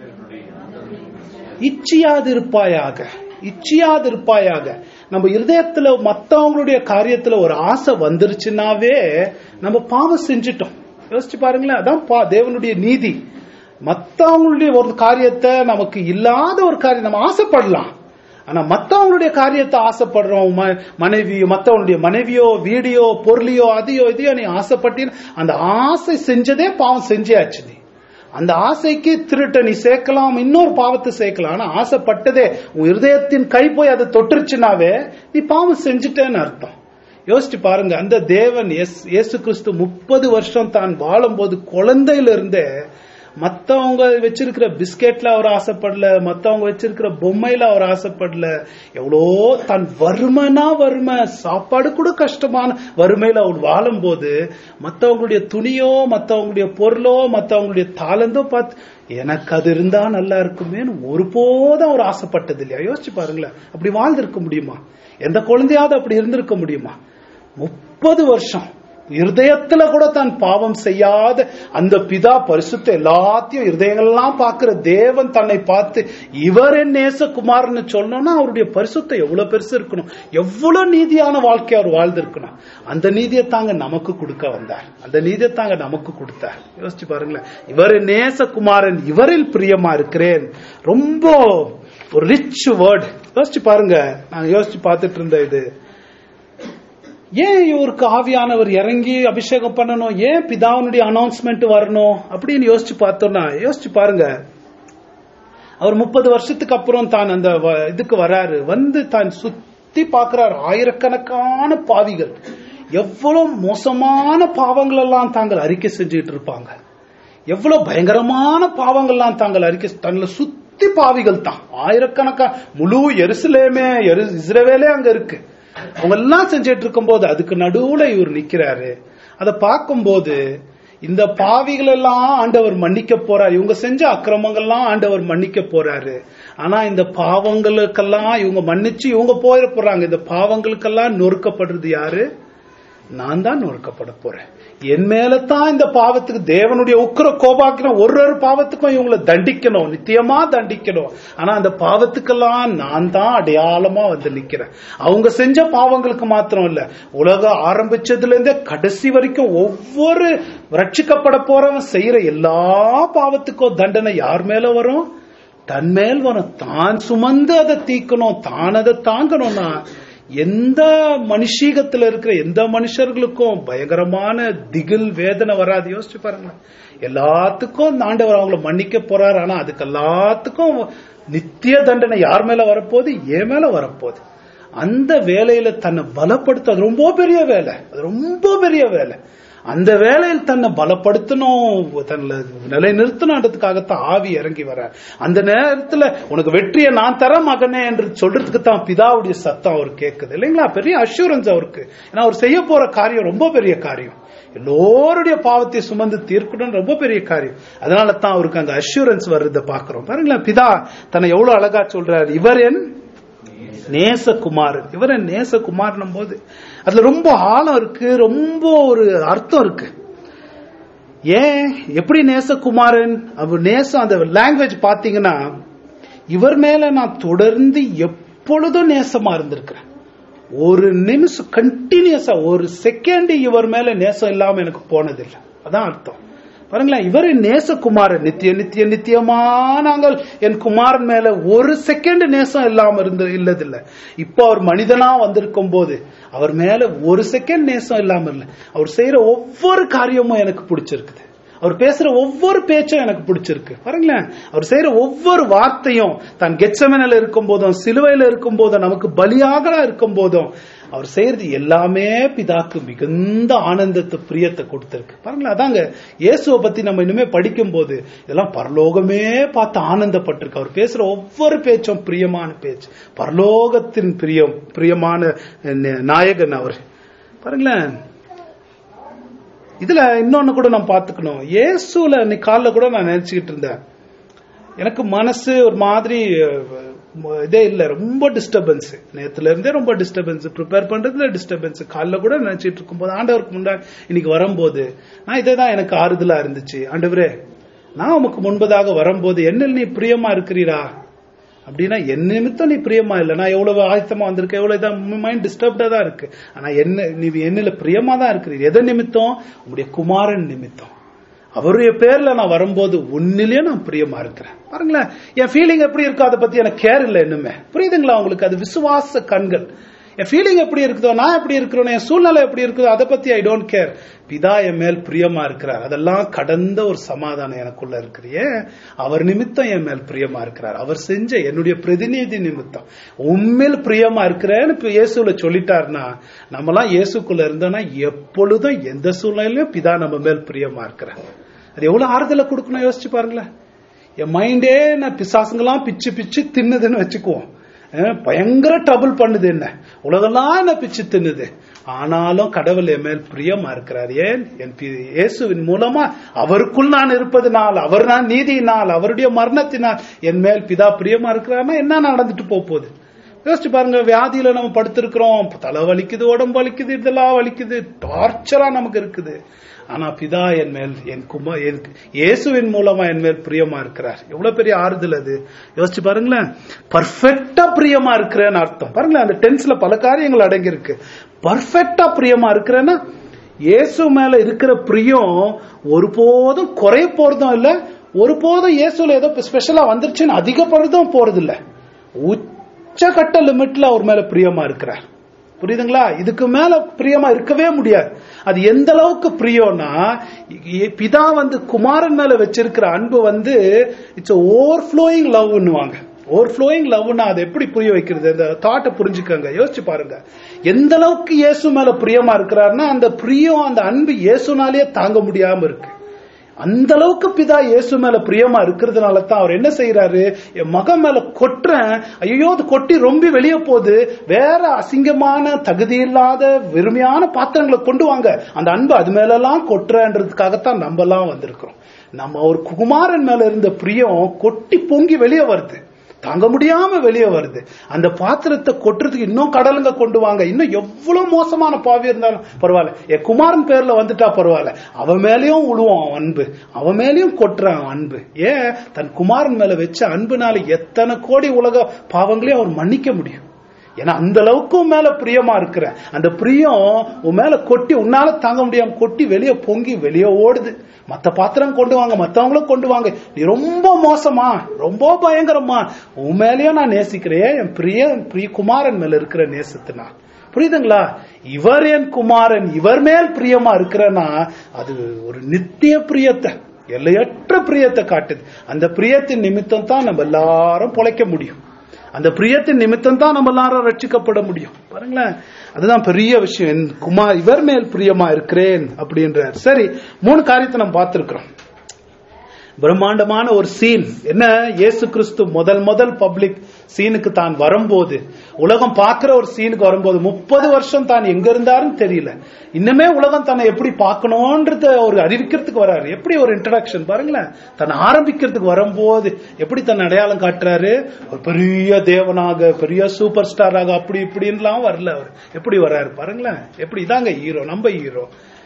இச்சியாதிருப்பாயாக இச்சியாதிருப்பாயாக நம்ம இருதயத்துல மத்தவங்களுடைய காரியத்துல ஒரு ஆசை வந்துருச்சுன்னாவே நம்ம பாவம் செஞ்சிட்டோம் யோசிச்சு பாருங்களேன் அதான் பா- தேவனுடைய நீதி மத்தவங்களுடைய ஒரு காரியத்தை நமக்கு இல்லாத ஒரு காரியம் நம்ம ஆசைப்படலாம் ஆனா மத்தவங்களுடைய காரியத்தை ஆசைப்படுறோம் ம- மனைவியோ மத்தவங்களுடைய மனைவியோ வீடியோ பொருளியோ அதையோ இதையோ நீ ஆசைப்பட்டீன்னு அந்த ஆசை செஞ்சதே பாவம் செஞ்சாச்சு நீ அந்த ஆசைக்கு திருட்ட நீ சேர்க்கலாம் இன்னொரு பாவத்தை சேர்க்கலாம் ஆனா ஆசைப்பட்டதே உன் இருதயத்தின் கை போய் அதை தொட்டுருச்சுனாவே நீ பாவம் செஞ்சுட்டேன்னு அர்த்தம் யோசிச்சு பாருங்க அந்த தேவன் இயேசு- இயேசு கிறிஸ்து முப்பது வருஷம் தான் வாழும்போது குழந்தையில இருந்தே மத்தவங்க வச்சிருக்கிற பிஸ்கெட்ல அவர் ஆசைப்படல மத்தவங்க வச்சிருக்கிற பொம்மையில அவர் ஆசைப்படல எவ்வளோ தன் வறுமைனா வறுமை சாப்பாடு கூட கஷ்டமான வறுமையில அவர் வாழும்போது மத்தவங்களுடைய துணியோ மத்தவங்களுடைய பொருளோ மத்தவங்களுடைய தாளந்தோ பார்த்து எனக்கு அது இருந்தா நல்லா இருக்குமேன்னு ஒருபோதும் அவர் ஆசைப்பட்டது இல்லையா யோசிச்சு பாருங்களேன் அப்படி வாழ்ந்திருக்க முடியுமா எந்த குழந்தையாவது அப்படி இருந்திருக்க முடியுமா முப்பது வருஷம் இருதயத்துல கூட தான் பாவம் செய்யாத அந்த பிதா பரிசுத்த எல்லாத்தையும் இருதயங்கள்லாம் பார்க்கிற தேவன் தன்னை பார்த்து இவர் என் நேசகுமார்னு சொல்லணும்னா அவருடைய பரிசுத்தம் எவ்வளவு பெருசு இருக்கணும் எவ்வளவு நீதியான வாழ்க்கை அவர் வாழ்ந்திருக்கணும் அந்த நீதியை தாங்க நமக்கு கொடுக்க வந்தார் அந்த நீதியை தாங்க நமக்கு கொடுத்தார் யோசிச்சு பாருங்களேன் இவர் என் நேசகுமாரன் இவரில் பிரியமா இருக்கிறேன் ரொம்ப ஒரு ரிச் வேர்ட் யோசிச்சு பாருங்க நான் யோசிச்சு பார்த்துட்டு இருந்த இது ஏன் இவருக்கு ஆவியானவர் இறங்கி அபிஷேகம் பண்ணணும் ஏன் பிதாவினுடைய அனௌன்ஸ்மெண்ட் வரணும் அப்படின்னு யோசிச்சு பார்த்தோம்னா யோசிச்சு பாருங்க அவர் முப்பது வருஷத்துக்கு அப்புறம் தான் அந்த வ- இதுக்கு வராரு வந்து தான் சுத்தி பார்க்கிறார் ஆயிரக்கணக்கான பாவிகள் எவ்வளவு மோசமான பாவங்கள் எல்லாம் தாங்கள் அறிக்கை செஞ்சுட்டு இருப்பாங்க எவ்வளவு பயங்கரமான பாவங்கள்லாம் தாங்கள் அறிக்கை தன்னை சுத்தி பாவிகள் தான் ஆயிரக்கணக்கா முழு எருசலேமே எரு இஸ்ரவேலே அங்க இருக்கு அவங்க எல்லாம் செஞ்சிட்டு இருக்கும்போது அதுக்கு நடுவுல இவர் நிக்கிறாரு அதை பார்க்கும்போது இந்த பாவிகள் எல்லாம் ஆண்டவர் மன்னிக்க போறாரு இவங்க செஞ்ச அக்கிரமங்கள்லாம் ஆண்டவர் மன்னிக்க போறாரு ஆனா இந்த பாவங்களுக்கெல்லாம் இவங்க மன்னிச்சு இவங்க போயிட போறாங்க இந்த பாவங்களுக்கெல்லாம் நொறுக்கப்படுறது யாரு நான் தான் நொறுக்கப்பட போறேன் என் மேலதான் இந்த பாவத்துக்கு தேவனுடைய உக்கிர கோபாக்கணும் ஒரு ஒரு பாவத்துக்கும் இவங்களை தண்டிக்கணும் நித்தியமா தண்டிக்கணும் ஆனா அந்த பாவத்துக்கெல்லாம் நான் தான் அடையாளமா வந்து நிக்கிறேன் அவங்க செஞ்ச பாவங்களுக்கு மாத்திரம் இல்ல உலகம் ஆரம்பிச்சதுல இருந்தே கடைசி வரைக்கும் ஒவ்வொரு ரட்சிக்கப்பட போறவன் செய்யற எல்லா பாவத்துக்கும் தண்டனை யார் மேல வரும் தன் மேல் வரும் தான் சுமந்து அதை தீக்கணும் தான் அதை தாங்கணும்னா எந்த மனுஷீகத்துல இருக்கிற எந்த மனுஷர்களுக்கும் பயங்கரமான திகில் வேதனை வராது யோசிச்சு பாருங்க எல்லாத்துக்கும் இந்த ஆண்டவர் அவங்கள மன்னிக்க போறாரு ஆனா அதுக்கு எல்லாத்துக்கும் நித்திய தண்டனை யார் மேல வரப்போகுது என் மேல வரப்போகுது அந்த வேலையில தன்னை பலப்படுத்த அது ரொம்ப பெரிய வேலை அது ரொம்ப பெரிய வேலை அந்த வேலையில் தன்னை பலப்படுத்தணும் தன்னை நிலைநிறுத்தணுன்றதுக்காகத்தான் ஆவி இறங்கி வர அந்த நேரத்துல உனக்கு வெற்றியை நான் தர மகனே என்று சொல்றதுக்கு தான் பிதாவுடைய சத்தம் அவர் கேட்குது இல்லைங்களா பெரிய அஷூரன்ஸ் அவருக்கு ஏன்னா அவர் செய்ய போற காரியம் ரொம்ப பெரிய காரியம் எல்லோருடைய பாவத்தை சுமந்து தீர்க்கணும் ரொம்ப பெரிய காரியம் அதனால தான் அவருக்கு அங்க அஷூரன்ஸ் வர்றதை பாக்குறோம் பாருங்களேன் பிதா தன்னை எவ்வளவு அழகா சொல்றாரு இவர் என் நேசகுமாரன் இவர நேசகுமாரனும் போது அதுல ரொம்ப ஆழம் இருக்கு ரொம்ப ஒரு அர்த்தம் இருக்கு ஏன் எப்படி நேசகுமாரன் அவர் நேசம் அந்த லாங்குவேஜ் பாத்தீங்கன்னா இவர் மேல நான் தொடர்ந்து எப்பொழுதும் நேசமா இருந்திருக்கிறேன் ஒரு நிமிஷம் கண்டினியூஸா ஒரு செகண்ட் இவர் மேல நேசம் இல்லாம எனக்கு போனதில்லை அதான் அர்த்தம் பாருங்களேன் இவர் என் நேசகுமாரன் நித்திய நித்திய நித்தியமா நாங்கள் என் குமாரன் மேல ஒரு செகண்ட் நேசம் இல்லாம இருந்து இல்லதில்ல இப்போ அவர் மனிதனா வந்திருக்கும் போது அவர் மேல ஒரு செகண்ட் நேசம் இல்லாம இல்ல அவர் செய்யற ஒவ்வொரு காரியமும் எனக்கு பிடிச்சிருக்குது அவர் பேசுற ஒவ்வொரு பேச்சும் எனக்கு பிடிச்சிருக்கு பாருங்களேன் அவர் செய்யற ஒவ்வொரு வார்த்தையும் தான் கெச்சமனில் இருக்கும் போதும் சிலுவையில இருக்கும் போதும் நமக்கு பலியாக இருக்கும் போதும் அவர் செய்யறது எல்லாமே பிதாக்கு மிகுந்த ஆனந்தத்தை பிரியத்தை கொடுத்திருக்கு பாருங்களேன் அதாங்க இயேசுவை பத்தி நம்ம இனிமே படிக்கும் போது இதெல்லாம் பரலோகமே பார்த்து ஆனந்தப்பட்டிருக்கு அவர் பேசுற ஒவ்வொரு பேச்சும் பிரியமான பேச்சு பரலோகத்தின் பிரியம் பிரியமான ந- நாயகன் அவர் பாருங்களேன் இதுல இன்னொன்னு கூட நான் பாத்துக்கணும் இயேசுல அன்னைக்கு காலைல கூட நான் நினைச்சுக்கிட்டு இருந்தேன் எனக்கு மனசு ஒரு மாதிரி அஹ், இதே இல்ல ரொம்ப டிஸ்டர்பன்ஸ் நேத்துல இருந்தே ரொம்ப டிஸ்டர்பன்ஸ் ப்ரிப்பேர் பண்றதுல டிஸ்டர்பன்ஸ் காலைல கூட நினைச்சிட்டு இருக்கும்போது ஆண்டவருக்கு முன்னாடி இன்னைக்கு வரும்போது நான் இதே தான் எனக்கு ஆறுதலா இருந்துச்சு ஆண்டவரே நான் உமக்கு முன்பதாக வரும்போது என்னில் நீ பிரியமா இருக்கிறீரா அப்படின்னா என் நிமித்தம் நீ பிரியமா இல்ல நான் எவ்வளவு ஆயத்தமா வந்திருக்கேன் எவ்வளவு இதான் மைண்ட் டிஸ்டர்ப்டா தான் இருக்கு ஆனா என்ன நீ என்னில பிரியமா தான் இருக்கிறீர் எதன் நிமித்தம் உங்களுடைய குமாரன் நிமித்தம் அவருடைய பேர்ல நான் வரும்போது உன்னிலேயே நான் பிரியமா இருக்கிறேன் பாருங்களேன் என் ஃபீலிங் எப்படி இருக்கோ அதை பத்தி எனக்கு கேர் இல்லை இன்னுமே புரியுதுங்களா உங்களுக்கு அது விசுவாச கண்கள் என் ஃபீலிங் எப்படி இருக்குதோ நான் எப்படி இருக்கிறோம் என் சூழ்நிலை எப்படி இருக்குதோ அதை பத்தி ஐ டோன்ட் கேர் பிதா என் மேல் பிரியமா இருக்கிறார் அதெல்லாம் கடந்த ஒரு சமாதானம் எனக்குள்ள இருக்கிறியே அவர் நிமித்தம் என் மேல் பிரியமா இருக்கிறார் அவர் செஞ்ச என்னுடைய பிரதிநிதி நிமித்தம் உண்மையில் பிரியமா இருக்கிறேன்னு இப்ப இயேசுல சொல்லிட்டாருன்னா நம்மலாம் இயேசுக்குள்ள இருந்தோம்னா எப்பொழுதும் எந்த சூழ்நிலையிலும் பிதா நம்ம மேல் பிரியமா இருக்கிறார் அது எவ்வளவு ஆறுதலை கொடுக்கணும் யோசிச்சு பாருங்களேன் என் மைண்டே நான் பிசாசுங்கெல்லாம் பிச்சு பிச்சு தின்னுதுன்னு வச்சுக்குவோம் அஹ் பயங்கர ட்ரபிள் பண்ணுது என்ன உலகெல்லாம் என்ன பிச்சு தின்னுது ஆனாலும் கடவுள் என் மேல் பிரியமா இருக்கிறார் ஏன் என் பி- இயேசுவின் மூலமா அவருக்குள் நான் இருப்பதனால் அவர் நான் நீதியினால் அவருடைய மரணத்தினால் என் மேல் பிதா பிரியமா இருக்கிறார்னா என்ன நடந்துட்டு போக போகுது யோசிச்சு பாருங்க வியாதியில நம்ம படுத்திருக்கிறோம் தலை வலிக்குது உடம்பு வலிக்குது இதெல்லாம் வலிக்குது டார்ச்சரா நமக்கு இருக்குது ஆனா பிதா என் மேல் என் குமா என் இயேசுவின் மூலமா என் மேல் பிரியமா இருக்கிறார் எவ்வளவு பெரிய ஆறுதல் அது யோசிச்சு பாருங்களேன் பர்ஃபெக்டா பிரியமா இருக்கிறேன்னு அர்த்தம் பாருங்களேன் அந்த டென்ஸ்ல பல காரியங்கள் அடங்கி இருக்கு பர்ஃபெக்டா பிரியமா இருக்கிறேன்னா இயேசு மேல இருக்கிற பிரியம் ஒருபோதும் குறைய போறதும் இல்ல ஒருபோதும் இயேசுல ஏதோ ஸ்பெஷலா வந்துருச்சுன்னு அதிகப்படுறதும் போறது இல்ல உச்சகட்ட லிமிட்ல அவர் மேல பிரியமா இருக்கிறார் புரியுதுங்களா இதுக்கு மேல பிரியமா இருக்கவே முடியாது அது எந்த அளவுக்கு பிரியம்னா இ- பிதா வந்து குமாரன் மேல வச்சிருக்கிற அன்பு வந்து இட்ஸ் ஓவர் ஃப்ளோயிங் லவ்னுவாங்க ஓவர் ஃப்ளோயிங் லவ்னா அதை எப்படி புரிய வைக்கிறது அந்த தாட்டை புரிஞ்சுக்கங்க யோசிச்சு பாருங்க எந்த அளவுக்கு இயேசு மேல பிரியமா இருக்கிறாருன்னா அந்த பிரியம் அந்த அன்பு இயேசுனாலே தாங்க முடியாம இருக்கு அந்த அளவுக்கு பிதா இயேசு மேல பிரியமா இருக்கிறதுனால தான் அவர் என்ன செய்யறாரு என் மகன் மேல கொட்டுறேன் ஐயோ அது கொட்டி ரொம்ப வெளியே போகுது வேற அசிங்கமான தகுதி இல்லாத வெறுமையான பாத்திரங்களை கொண்டு வாங்க அந்த அன்பு அது மேல எல்லாம் கொட்டுறன்றதுக்காகத்தான் நம்ம எல்லாம் வந்திருக்கிறோம் நம்ம ஒரு குமாரன் மேல இருந்த பிரியம் கொட்டி பொங்கி வெளியே வருது தாங்க முடியாம வெளியே வருது அந்த பாத்திரத்தை கொட்டுறதுக்கு இன்னும் கடலுங்க கொண்டு வாங்க இன்னும் எவ்வளவு மோசமான பாவி இருந்தாலும் பரவாயில்ல என் குமாரன் பேர்ல வந்துட்டா பரவாயில்ல அவன் மேலயும் விழுவான் அவன் அன்பு அவன் மேலயும் கொட்டுறான் அவன் அன்பு ஏன் தன் குமாரன் மேல வச்ச அன்புனால எத்தனை கோடி உலக பாவங்களையும் அவர் மன்னிக்க முடியும் ஏன்னா அந்த அளவுக்கு உன் மேல பிரியமா இருக்கிற அந்த பிரியம் உன் மேல கொட்டி உன்னால தாங்க முடியாம கொட்டி வெளியே பொங்கி வெளியே ஓடுது மத்த பாத்திரம் கொண்டு வாங்க மத்தவங்களும் கொண்டு வாங்க நீ ரொம்ப மோசமா ரொம்ப பயங்கரமா உன் மேலயும் நான் நேசிக்கிறேன் என் பிரிய என் பிரிய குமாரன் மேல இருக்கிற நேசத்தினால் புரியுதுங்களா இவர் என் குமாரன் இவர் மேல் பிரியமா இருக்கிறனா அது ஒரு நித்திய பிரியத்தை எல்லையற்ற பிரியத்தை காட்டுது அந்த பிரியத்தின் நிமித்தம் தான் நம்ம எல்லாரும் பொழைக்க முடியும் அந்த பிரியத்தின் நிமித்தம் தான் நம்ம எல்லாரும் ரட்சிக்கப்பட முடியும் பாருங்களேன் அதுதான் பெரிய விஷயம் என் குமார் இவர் மேல் பிரியமா இருக்கிறேன் அப்படின்றார் சரி மூணு காரியத்தை நம்ம பார்த்திருக்கிறோம் பிரம்மாண்டமான ஒரு சீன் என்ன இயேசு கிறிஸ்து முதல் முதல் பப்ளிக் சீனுக்கு தான் வரும்போது உலகம் பார்க்கிற ஒரு சீனுக்கு வரும்போது முப்பது வருஷம் தான் எங்க இருந்தாருன்னு தெரியல இன்னுமே உலகம் தன்னை எப்படி பார்க்கணும்ன்றத ஒரு அறிவிக்கிறதுக்கு வராரு எப்படி ஒரு இன்ட்ரடக்ஷன் பாருங்களேன் தன்னை ஆரம்பிக்கிறதுக்கு வரும்போது எப்படி தன் அடையாளம் காட்டுறாரு ஒரு பெரிய தேவனாக பெரிய சூப்பர் ஸ்டாராக அப்படி இப்படின்லாம் வரல அவர் எப்படி வர்றாரு பாருங்களேன் எப்படி இதாங்க ஹீரோ நம்ம ஹீரோ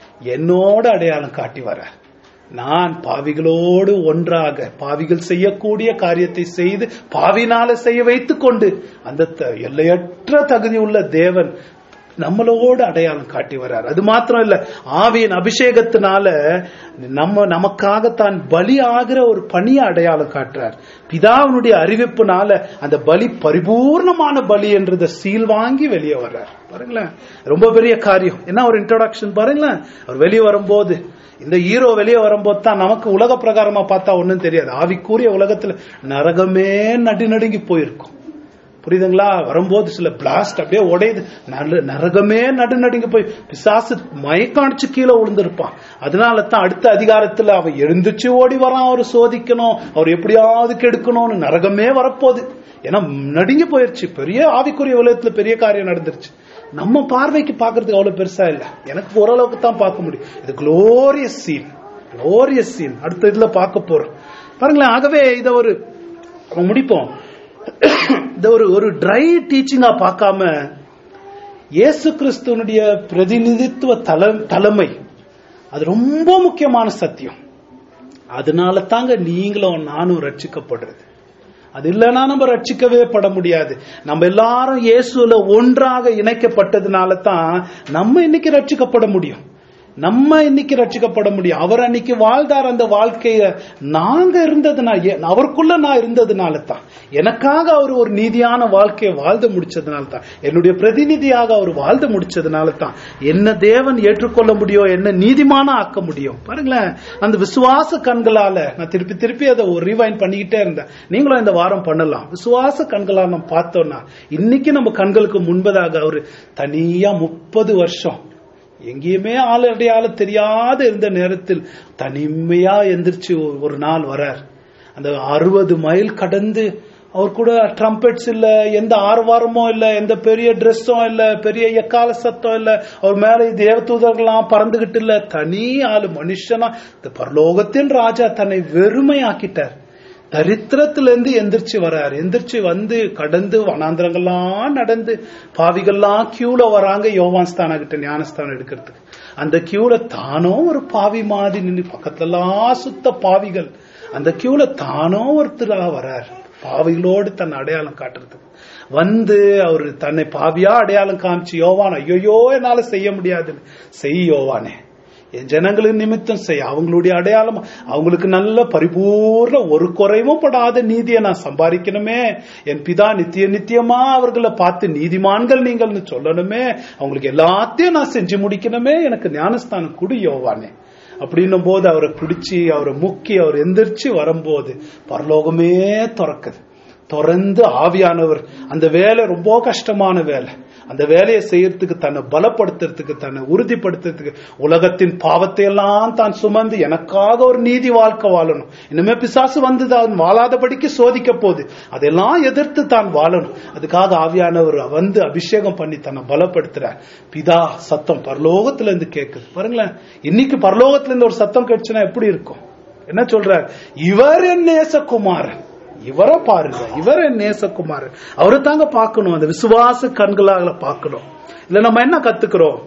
என்னோட அடையாளம் காட்டி வர்றார் நான் பாவிகளோடு ஒன்றாக பாவிகள் செய்யக்கூடிய காரியத்தை செய்து பாவினால செய்ய வைத்துக் கொண்டு அந்த த- எல்லையற்ற தகுதி உள்ள தேவன் நம்மளோடு அடையாளம் காட்டி வர்றார் அது மாத்திரம் இல்ல ஆவியின் அபிஷேகத்தினால நம்ம நமக்காக தான் பலி ஆகிற ஒரு பணியை அடையாளம் காட்டுறார் பிதாவினுடைய அறிவிப்புனால அந்த பலி பரிபூர்ணமான பலி என்றத சீல் வாங்கி வெளியே வர்றார் பாருங்களேன் ரொம்ப பெரிய காரியம் என்ன ஒரு இன்ட்ரோடக்ஷன் பாருங்களேன் அவர் வெளியே வரும்போது இந்த ஹீரோ வெளியே வரும்போது தான் நமக்கு உலக பிரகாரமா பார்த்தா ஒண்ணும் தெரியாது ஆவிக்கூறிய உலகத்துல நரகமே நடுநடுங்கி போயிருக்கும் புரியுதுங்களா வரும்போது சில பிளாஸ்ட் அப்படியே உடையுது நல்ல நரகமே நடுநடுங்கி போய் பிசாசு மயக்காணிச்சு கீழே விழுந்திருப்பான் அதனால தான் அடுத்த அதிகாரத்துல அவன் எழுந்துச்சு ஓடி வரான் அவர் சோதிக்கணும் அவர் எப்படியாவது கெடுக்கணும்னு நரகமே வரப்போகுது ஏன்னா நடுங்கி போயிருச்சு பெரிய ஆவிக்குரிய உலகத்துல பெரிய காரியம் நடந்துருச்சு நம்ம பார்வைக்கு பார்க்கிறதுக்கு அவ்வளவு பெருசா இல்ல எனக்கு ஓரளவுக்கு தான் பார்க்க முடியும் இது குளோரியஸ் சீன் குளோரியஸ் சீன் அடுத்த இதுல பார்க்க போறோம் பாருங்களேன் ஆகவே இத ஒரு முடிப்போம் இந்த ஒரு ஒரு ட்ரை டீச்சிங்கா பார்க்காம இயேசு கிறிஸ்துவனுடைய பிரதிநிதித்துவ தல தலைமை அது ரொம்ப முக்கியமான சத்தியம் அதனால தாங்க நீங்களும் நானும் ரட்சிக்கப்படுறது அது இல்லைன்னா நம்ம ரட்சிக்கவே பட முடியாது நம்ம எல்லாரும் இயேசுல ஒன்றாக இணைக்கப்பட்டதுனால தான் நம்ம இன்னைக்கு ரட்சிக்கப்பட முடியும் நம்ம இன்னைக்கு ரட்சிக்கப்பட முடியும் அவர் அன்னைக்கு வாழ்ந்தார் அந்த வாழ்க்கைய நாங்க இருந்ததுனால அவருக்குள்ள நான் இருந்ததுனால தான் எனக்காக அவர் ஒரு நீதியான வாழ்க்கையை வாழ்ந்து முடிச்சதுனால தான் என்னுடைய பிரதிநிதியாக அவர் வாழ்ந்து முடிச்சதுனால தான் என்ன தேவன் ஏற்றுக்கொள்ள முடியும் என்ன நீதிமான ஆக்க முடியும் பாருங்களேன் அந்த விசுவாச கண்களால நான் திருப்பி திருப்பி அதை ஒரு ரிவைன் பண்ணிக்கிட்டே இருந்தேன் நீங்களும் இந்த வாரம் பண்ணலாம் விசுவாச கண்களால் நம்ம பார்த்தோம்னா இன்னைக்கு நம்ம கண்களுக்கு முன்பதாக அவர் தனியா முப்பது வருஷம் எங்கேயுமே ஆள் அடையாள தெரியாத இருந்த நேரத்தில் தனிமையா எந்திரிச்சு ஒரு நாள் வரார் அந்த அறுபது மைல் கடந்து அவர் கூட ட்ரம்பெட்ஸ் இல்ல எந்த ஆர்வாரமும் இல்ல எந்த பெரிய ட்ரெஸ்ஸும் இல்ல பெரிய எக்கால சத்தம் இல்ல அவர் மேல தேவதூதர்கள்லாம் பறந்துகிட்டு இல்ல தனி ஆளு மனுஷனா இந்த பரலோகத்தின் ராஜா தன்னை வெறுமையாக்கிட்டார் தரித்திரத்திலிருந்து எந்திரிச்சு வர்றார் எந்திரிச்சு வந்து கடந்து வனாந்திரங்கள்லாம் நடந்து பாவிகள்லாம் கியூல வராங்க யோவான் ஸ்தான கிட்ட ஞானஸ்தானம் எடுக்கிறதுக்கு அந்த கியூல தானோ ஒரு பாவி மாதிரி நின்று பக்கத்துலாம் சுத்த பாவிகள் அந்த கியூல தானோ ஒருத்தரா வர்றார் பாவிகளோடு தன் அடையாளம் காட்டுறதுக்கு வந்து அவர் தன்னை பாவியா அடையாளம் காமிச்சு யோவான் ஐயோயோ என்னால செய்ய முடியாதுன்னு செய் யோவானே என் ஜனங்களின் நிமித்தம் செய்ய அவங்களுடைய அடையாளம் அவங்களுக்கு நல்ல பரிபூர்ண ஒரு குறைவும் படாத நீதியை நான் சம்பாதிக்கணுமே என் பிதா நித்திய நித்தியமா அவர்களை பார்த்து நீதிமான்கள் நீங்கள்னு சொல்லணுமே அவங்களுக்கு எல்லாத்தையும் நான் செஞ்சு முடிக்கணுமே எனக்கு ஞானஸ்தானம் குடி யோவானே அப்படின்னும் போது அவரை பிடிச்சி அவரை முக்கி அவர் எந்திரிச்சு வரும்போது பரலோகமே திறக்குது தொடர்ந்து ஆவியானவர் அந்த வேலை ரொம்ப கஷ்டமான வேலை அந்த வேலையை செய்யறதுக்கு தன்னை பலப்படுத்துறதுக்கு தன்னை உறுதிப்படுத்துறதுக்கு உலகத்தின் பாவத்தை எல்லாம் தான் சுமந்து எனக்காக ஒரு நீதி வாழ்க்கை வாழணும் இனிமே பிசாசு வந்து தான் வாழாதபடிக்கு சோதிக்க போகுது அதெல்லாம் எதிர்த்து தான் வாழணும் அதுக்காக ஆவியானவர் வந்து அபிஷேகம் பண்ணி தன்னை பலப்படுத்துறார் பிதா சத்தம் பரலோகத்துல இருந்து கேக்குது பாருங்களேன் இன்னைக்கு பரலோகத்துல இருந்து ஒரு சத்தம் கேட்டுச்சுன்னா எப்படி இருக்கும் என்ன சொல்றார் இவர் என் நேசகுமாரன் இவரை பாருங்க இவர் என் நேசகுமாரன் அவரை தாங்க பார்க்கணும் அந்த விசுவாச கண்களாக பார்க்கணும் இல்ல நம்ம என்ன கத்துக்கிறோம்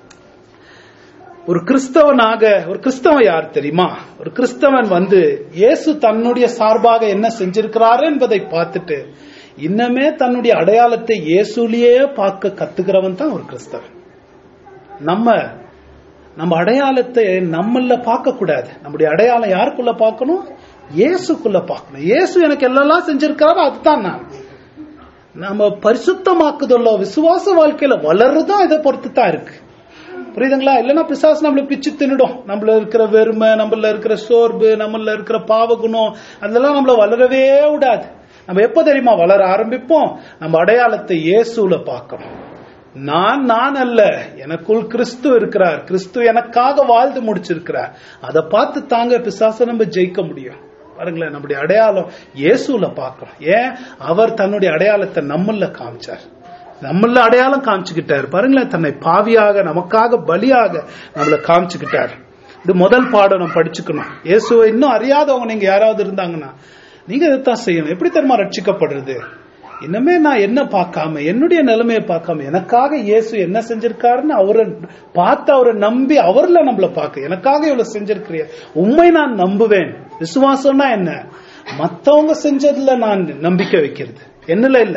ஒரு கிறிஸ்தவனாக ஒரு கிறிஸ்தவன் யார் தெரியுமா ஒரு கிறிஸ்தவன் வந்து இயேசு தன்னுடைய சார்பாக என்ன செஞ்சிருக்கிறாரு என்பதை பார்த்துட்டு இன்னமே தன்னுடைய அடையாளத்தை இயேசுலயே பார்க்க கத்துக்கிறவன் தான் ஒரு கிறிஸ்தவன் நம்ம நம்ம அடையாளத்தை நம்மள பார்க்க கூடாது நம்முடைய அடையாளம் யாருக்குள்ள பார்க்கணும் இயேசுக்குள்ள பார்க்கணும் இயேசு எனக்கு எல்லாம் செஞ்சிருக்காரோ அதுதான் நான் நம்ம பரிசுத்தமாக்குதல்லோ விசுவாச வாழ்க்கையில வளருதான் இதை பொறுத்து தான் இருக்கு புரியுதுங்களா இல்லைன்னா பிசாசு நம்மள பிச்சு தின்னுடும் நம்மள இருக்கிற வெறுமை நம்மள இருக்கிற சோர்வு நம்மள இருக்கிற பாவகுணம் அதெல்லாம் நம்மள வளரவே விடாது நம்ம எப்ப தெரியுமா வளர ஆரம்பிப்போம் நம்ம அடையாளத்தை இயேசுல பார்க்கணும் நான் நான் அல்ல எனக்குள் கிறிஸ்து இருக்கிறார் கிறிஸ்து எனக்காக வாழ்ந்து முடிச்சிருக்கிறார் அதை பார்த்து தாங்க பிசாச நம்ம ஜெயிக்க முடியும் பாருங்களேன் நம்முடைய அடையாளம் இயேசுல பார்க்கணும் ஏன் அவர் தன்னுடைய அடையாளத்தை நம்மள காமிச்சார் நம்மள அடையாளம் காமிச்சுக்கிட்டார் பாருங்களேன் தன்னை பாவியாக நமக்காக பலியாக நம்மள காமிச்சுக்கிட்டார் இது முதல் பாடம் நம்ம படிச்சுக்கணும் இயேசுவை இன்னும் அறியாதவங்க நீங்க யாராவது இருந்தாங்கன்னா நீங்க இதைத்தான் செய்யணும் எப்படி தெரியுமா ரட்சிக்கப்படுறது இன்னமே நான் என்ன பார்க்காம என்னுடைய நிலைமையை பார்க்காம எனக்காக இயேசு என்ன செஞ்சிருக்காருன்னு அவரை பார்த்து அவரை நம்பி அவர்ல நம்மள பார்க்க எனக்காக இவ்வளவு செஞ்சிருக்கிறிய உண்மை நான் நம்புவேன் விசுவாசம்னா என்ன மத்தவங்க செஞ்சதுல நான் நம்பிக்கை வைக்கிறது என்னல இல்ல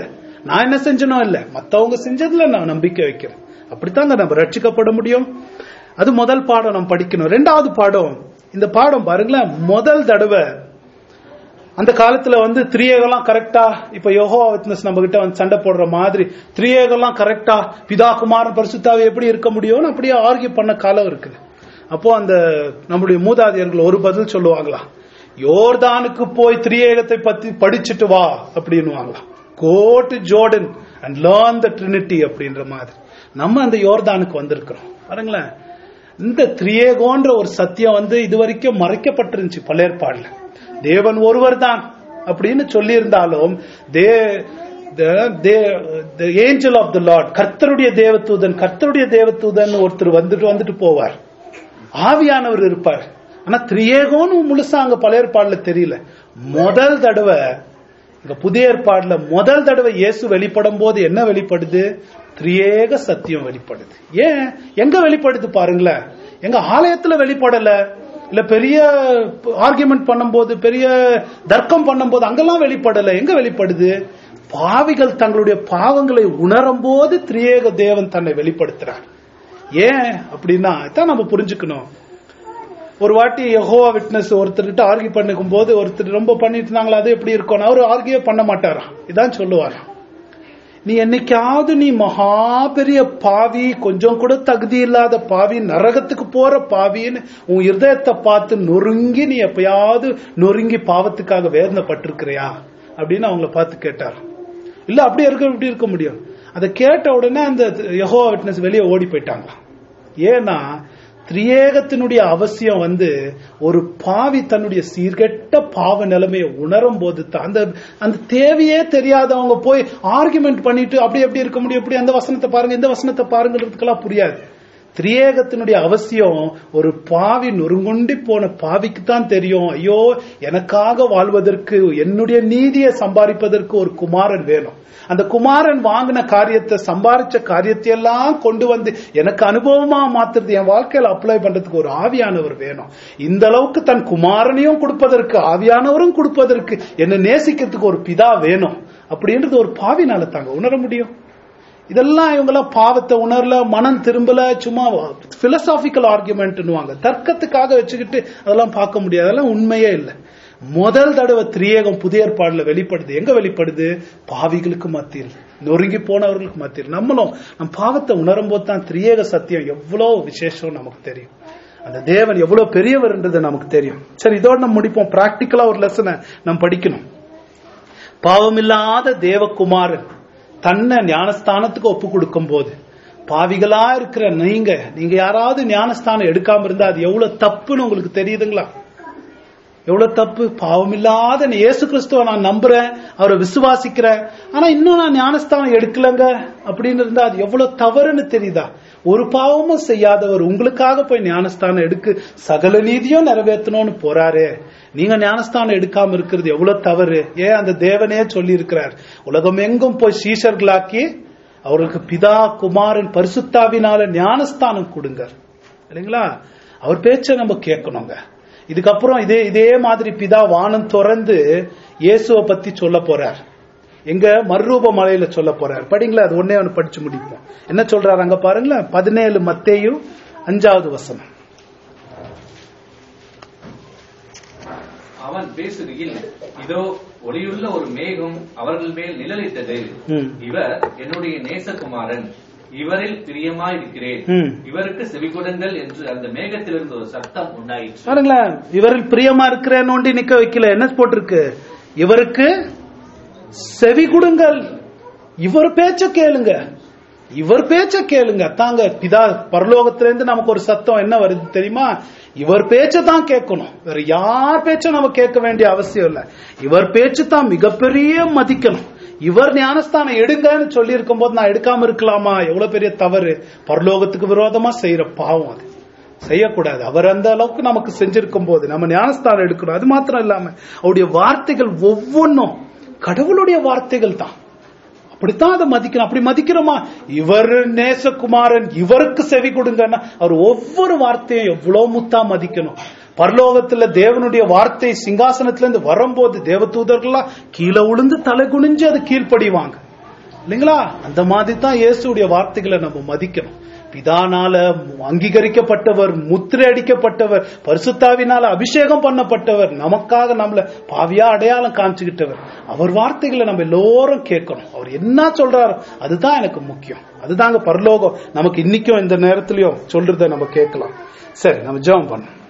நான் என்ன செஞ்சனோ இல்ல மத்தவங்க செஞ்சதுல நான் நம்பிக்கை வைக்கிறேன் அப்படித்தாங்க நம்ம ரட்சிக்கப்பட முடியும் அது முதல் பாடம் நம்ம படிக்கணும் ரெண்டாவது பாடம் இந்த பாடம் பாருங்களேன் முதல் தடவை அந்த காலத்துல வந்து திரியேகெல்லாம் கரெக்டா இப்ப யோகோவா விட்னஸ் நம்ம கிட்ட வந்து சண்டை போடுற மாதிரி திரியேகெல்லாம் கரெக்டா பிதா குமாரன் பரிசுத்தாவை எப்படி இருக்க முடியும்னு அப்படியே ஆர்கியூ பண்ண காலம் இருக்குது அப்போ அந்த நம்முடைய மூதாதையர்கள் ஒரு பதில் சொல்லுவாங்களா யோர்தானுக்கு போய் திரியேகத்தை பத்தி படிச்சுட்டு வா அப்படின்னுவாங்களாம் go to Jordan and learn the Trinity அப்படின்ற மாதிரி நம்ம அந்த யோர்தானுக்கு வந்திருக்கிறோம் பாருங்களேன் இந்த திரியேகோன்ற ஒரு சத்தியம் வந்து இது வரைக்கும் மறைக்கப்பட்டிருந்துச்சு பழையற்பாடுல தேவன் ஒருவர் தான் அப்படின்னு சொல்லியிருந்தாலும் the angel of the Lord கர்த்தருடைய தேவதூதன் கர்த்தருடைய தேவதூதன் ஒருத்தர் வந்துட்டு வந்துட்டு போவார் ஆவியானவர் இருப்பார் ஆனா திரியேகோன்னு முழுசா அங்க பழைய ஏற்பாடுல தெரியல முதல் தடவை இங்க புதிய ஏற்பாடுல முதல் தடவை இயேசு வெளிப்படும் போது என்ன வெளிப்படுது திரியேக சத்தியம் வெளிப்படுது ஏன் எங்க வெளிப்படுது பாருங்களேன் எங்க ஆலயத்துல வெளிப்படல இல்ல பெரிய ஆர்குமெண்ட் பண்ணும்போது பெரிய தர்க்கம் பண்ணும்போது அங்கெல்லாம் வெளிப்படல எங்க வெளிப்படுது பாவிகள் தங்களுடைய பாவங்களை உணரும் போது திரியேக தேவன் தன்னை வெளிப்படுத்துறார் ஏன் அப்படின்னா இதான் நம்ம புரிஞ்சுக்கணும் ஒரு வாட்டி யெகோவா விட்னஸ் ஒருத்தர்கிட்ட ஆர்கியூ பண்ணிக்கும் போது ஒருத்தர் ரொம்ப பண்ணிட்டு இருந்தாங்களா அது எப்படி இருக்கும் அவரு ஆர்கியூ பண்ண மாட்டாராம் இதான் சொல்லுவாராம் நீ என்னைக்காவது நீ மகா பெரிய பாவி கொஞ்சம் கூட தகுதி இல்லாத பாவி நரகத்துக்கு போற பாவின்னு உன் இருதயத்தை பார்த்து நொறுங்கி நீ எப்பயாவது நொறுங்கி பாவத்துக்காக வேதனைப்பட்டிருக்கிறியா அப்படின்னு அவங்கள பார்த்து கேட்டார் இல்ல அப்படி இருக்க இப்படி இருக்க முடியும் அதை கேட்ட உடனே அந்த யஹோ விட்னஸ் வெளியே ஓடி போயிட்டாங்களாம் ஏன்னா திரியேகத்தினுடைய அவசியம் வந்து ஒரு பாவி தன்னுடைய சீர்கெட்ட பாவ நிலைமையை உணரும் போது தான் அந்த அந்த தேவையே தெரியாதவங்க போய் ஆர்குமெண்ட் பண்ணிட்டு அப்படி எப்படி இருக்க முடியும் எப்படி அந்த வசனத்தை பாருங்க இந்த வசனத்தை பாருங்கிறதுக்கெல்லாம் புரியாது திரியேகத்தினுடைய அவசியம் ஒரு பாவி நொறுங்குண்டி போன பாவிக்கு தான் தெரியும் ஐயோ எனக்காக வாழ்வதற்கு என்னுடைய நீதியை சம்பாதிப்பதற்கு ஒரு குமாரன் வேணும் அந்த குமாரன் வாங்கின காரியத்தை சம்பாரிச்ச காரியத்தை எல்லாம் கொண்டு வந்து எனக்கு அனுபவமா மாத்துறது என் வாழ்க்கையில அப்ளை பண்றதுக்கு ஒரு ஆவியானவர் வேணும் இந்த அளவுக்கு தன் குமாரனையும் கொடுப்பதற்கு ஆவியானவரும் கொடுப்பதற்கு என்ன நேசிக்கிறதுக்கு ஒரு பிதா வேணும் அப்படின்றது ஒரு பாவினால தாங்க உணர முடியும் இதெல்லாம் இவங்கெல்லாம் பாவத்தை உணரல மனம் திரும்பல சும்மா பிலசாபிக்கல் ஆர்குமெண்ட்னுவாங்க தர்க்கத்துக்காக வச்சுக்கிட்டு அதெல்லாம் பார்க்க முடியாது அதெல்லாம் உண்மையே இல்லை முதல் தடவை திரியேகம் புதிய ஏற்பாடுல வெளிப்படுது எங்க வெளிப்படுது பாவிகளுக்கு மத்தியில் நொறுங்கி போனவர்களுக்கு மத்தியில் நம்மளும் நம் பாவத்தை உணரும் போது தான் திரியேக சத்தியம் எவ்வளவு விசேஷம் நமக்கு தெரியும் அந்த தேவன் எவ்வளவு பெரியவர்ன்றது நமக்கு தெரியும் சரி இதோட நம்ம முடிப்போம் பிராக்டிக்கலா ஒரு லெசனை நம்ம படிக்கணும் பாவமில்லாத தேவகுமாரன் தன்னை ஞானஸ்தானத்துக்கு ஒப்பு கொடுக்கும் போது பாவிகளா இருக்கிற நீங்க நீங்க யாராவது ஞானஸ்தானம் எடுக்காம இருந்தா அது எவ்வளவு தப்புன்னு உங்களுக்கு தெரியுதுங்களா எவ்வளவு தப்பு பாவம் இல்லாத இயேசு கிறிஸ்துவ நான் நம்புறேன் அவரை விசுவாசிக்கிறேன் ஆனா இன்னும் நான் ஞானஸ்தானம் எடுக்கலங்க அப்படின்னு இருந்தா அது எவ்வளவு தவறுன்னு தெரியுதா ஒரு பாவமும் செய்யாதவர் உங்களுக்காக போய் ஞானஸ்தானம் எடுக்க சகல நீதியும் நிறைவேற்றணும்னு போறாரே நீங்க ஞானஸ்தானம் எடுக்காம இருக்கிறது எவ்வளவு தவறு ஏன் அந்த தேவனே சொல்லி இருக்கிறார் உலகம் எங்கும் போய் சீஷர்களாக்கி அவர்களுக்கு பிதா குமாரன் பரிசுத்தாவினால ஞானஸ்தானம் கொடுங்க இல்லைங்களா அவர் பேச்ச நம்ம கேட்கணுங்க இதுக்கப்புறம் இதே இதே மாதிரி பிதா வானம் திறந்து இயேசுவை பத்தி சொல்ல போறார் எங்க மறுரூப மலையில சொல்ல போறார் படிங்களா அது ஒன்னே ஒன்று படிச்சு முடிப்போம் என்ன சொல்றாரு அங்க பாருங்களேன் பதினேழு மத்தேயும் அஞ்சாவது வசனம் அவன் பேசுகையில் இதோ ஒளியுள்ள ஒரு மேகம் அவர்கள் மேல் நிழலிட்டது ம். இவர் என்னுடைய நேசகுமாரன் இவரில் பிரியமாயிருக்கிறேன் ம். இவருக்கு செவிகொடுங்கள் என்று அந்த மேகத்திலிருந்து ஒரு சத்தம் உண்டாயிற்று பாருங்களேன் இவரில் பிரியமா இருக்கிறேன் ஒண்டி நிக்க வைக்கல என்ன போட்டிருக்கு இவருக்கு செவி கொடுங்கள் இவர் பேச்ச கேளுங்க இவர் பேச்ச கேளுங்க தாங்க பிதா பரலோகத்திலிருந்து நமக்கு ஒரு சத்தம் என்ன வருது தெரியுமா இவர் பேச்ச தான் கேட்கணும் வேற யார் பேச்சும் நம்ம கேட்க வேண்டிய அவசியம் இல்ல இவர் பேச்சு தான் மிகப்பெரிய மதிக்கணும் இவர் ஞானஸ்தானம் எடுங்கன்னு சொல்லி இருக்கும் போது நான் எடுக்காம இருக்கலாமா எவ்வளவு பெரிய தவறு பரலோகத்துக்கு விரோதமா செய்யற பாவம் அது செய்யக்கூடாது அவர் அந்த அளவுக்கு நமக்கு செஞ்சிருக்கும் போது நம்ம ஞானஸ்தானம் எடுக்கணும் அது மாத்திரம் இல்லாம அவருடைய வார்த்தைகள் ஒவ்வொன்றும் கடவுளுடைய வார்த்தைகள் தான் அப்படித்தான் அதை மதிக்கணும் அப்படி மதிக்கிறோமா இவர் நேசகுமாரன் இவருக்கு செவி கொடுங்கன்னா அவர் ஒவ்வொரு வார்த்தையும் எவ்வளவு முத்தா மதிக்கணும் பரலோகத்துல தேவனுடைய வார்த்தை சிங்காசனத்துல இருந்து வரும்போது தேவதூதர்கள்லாம் கீழே விழுந்து தலை குனிஞ்சு அது கீழ்ப்படிவாங்க இல்லைங்களா அந்த மாதிரி தான் இயேசுடைய வார்த்தைகளை நம்ம மதிக்கணும் பிதானால அங்கீகரிக்கப்பட்டவர் முத்திரை அடிக்கப்பட்டவர் பரிசுத்தாவினால அபிஷேகம் பண்ணப்பட்டவர் நமக்காக நம்மள பாவியா அடையாளம் காமிச்சுக்கிட்டவர் அவர் வார்த்தைகளை நம்ம எல்லோரும் கேட்கணும் அவர் என்ன சொல்றாரோ அதுதான் எனக்கு முக்கியம் அதுதாங்க பரலோகம் நமக்கு இன்னைக்கும் இந்த நேரத்திலயும் சொல்றதை நம்ம கேட்கலாம் சரி நம்ம ஜெபம் பண்ணோம்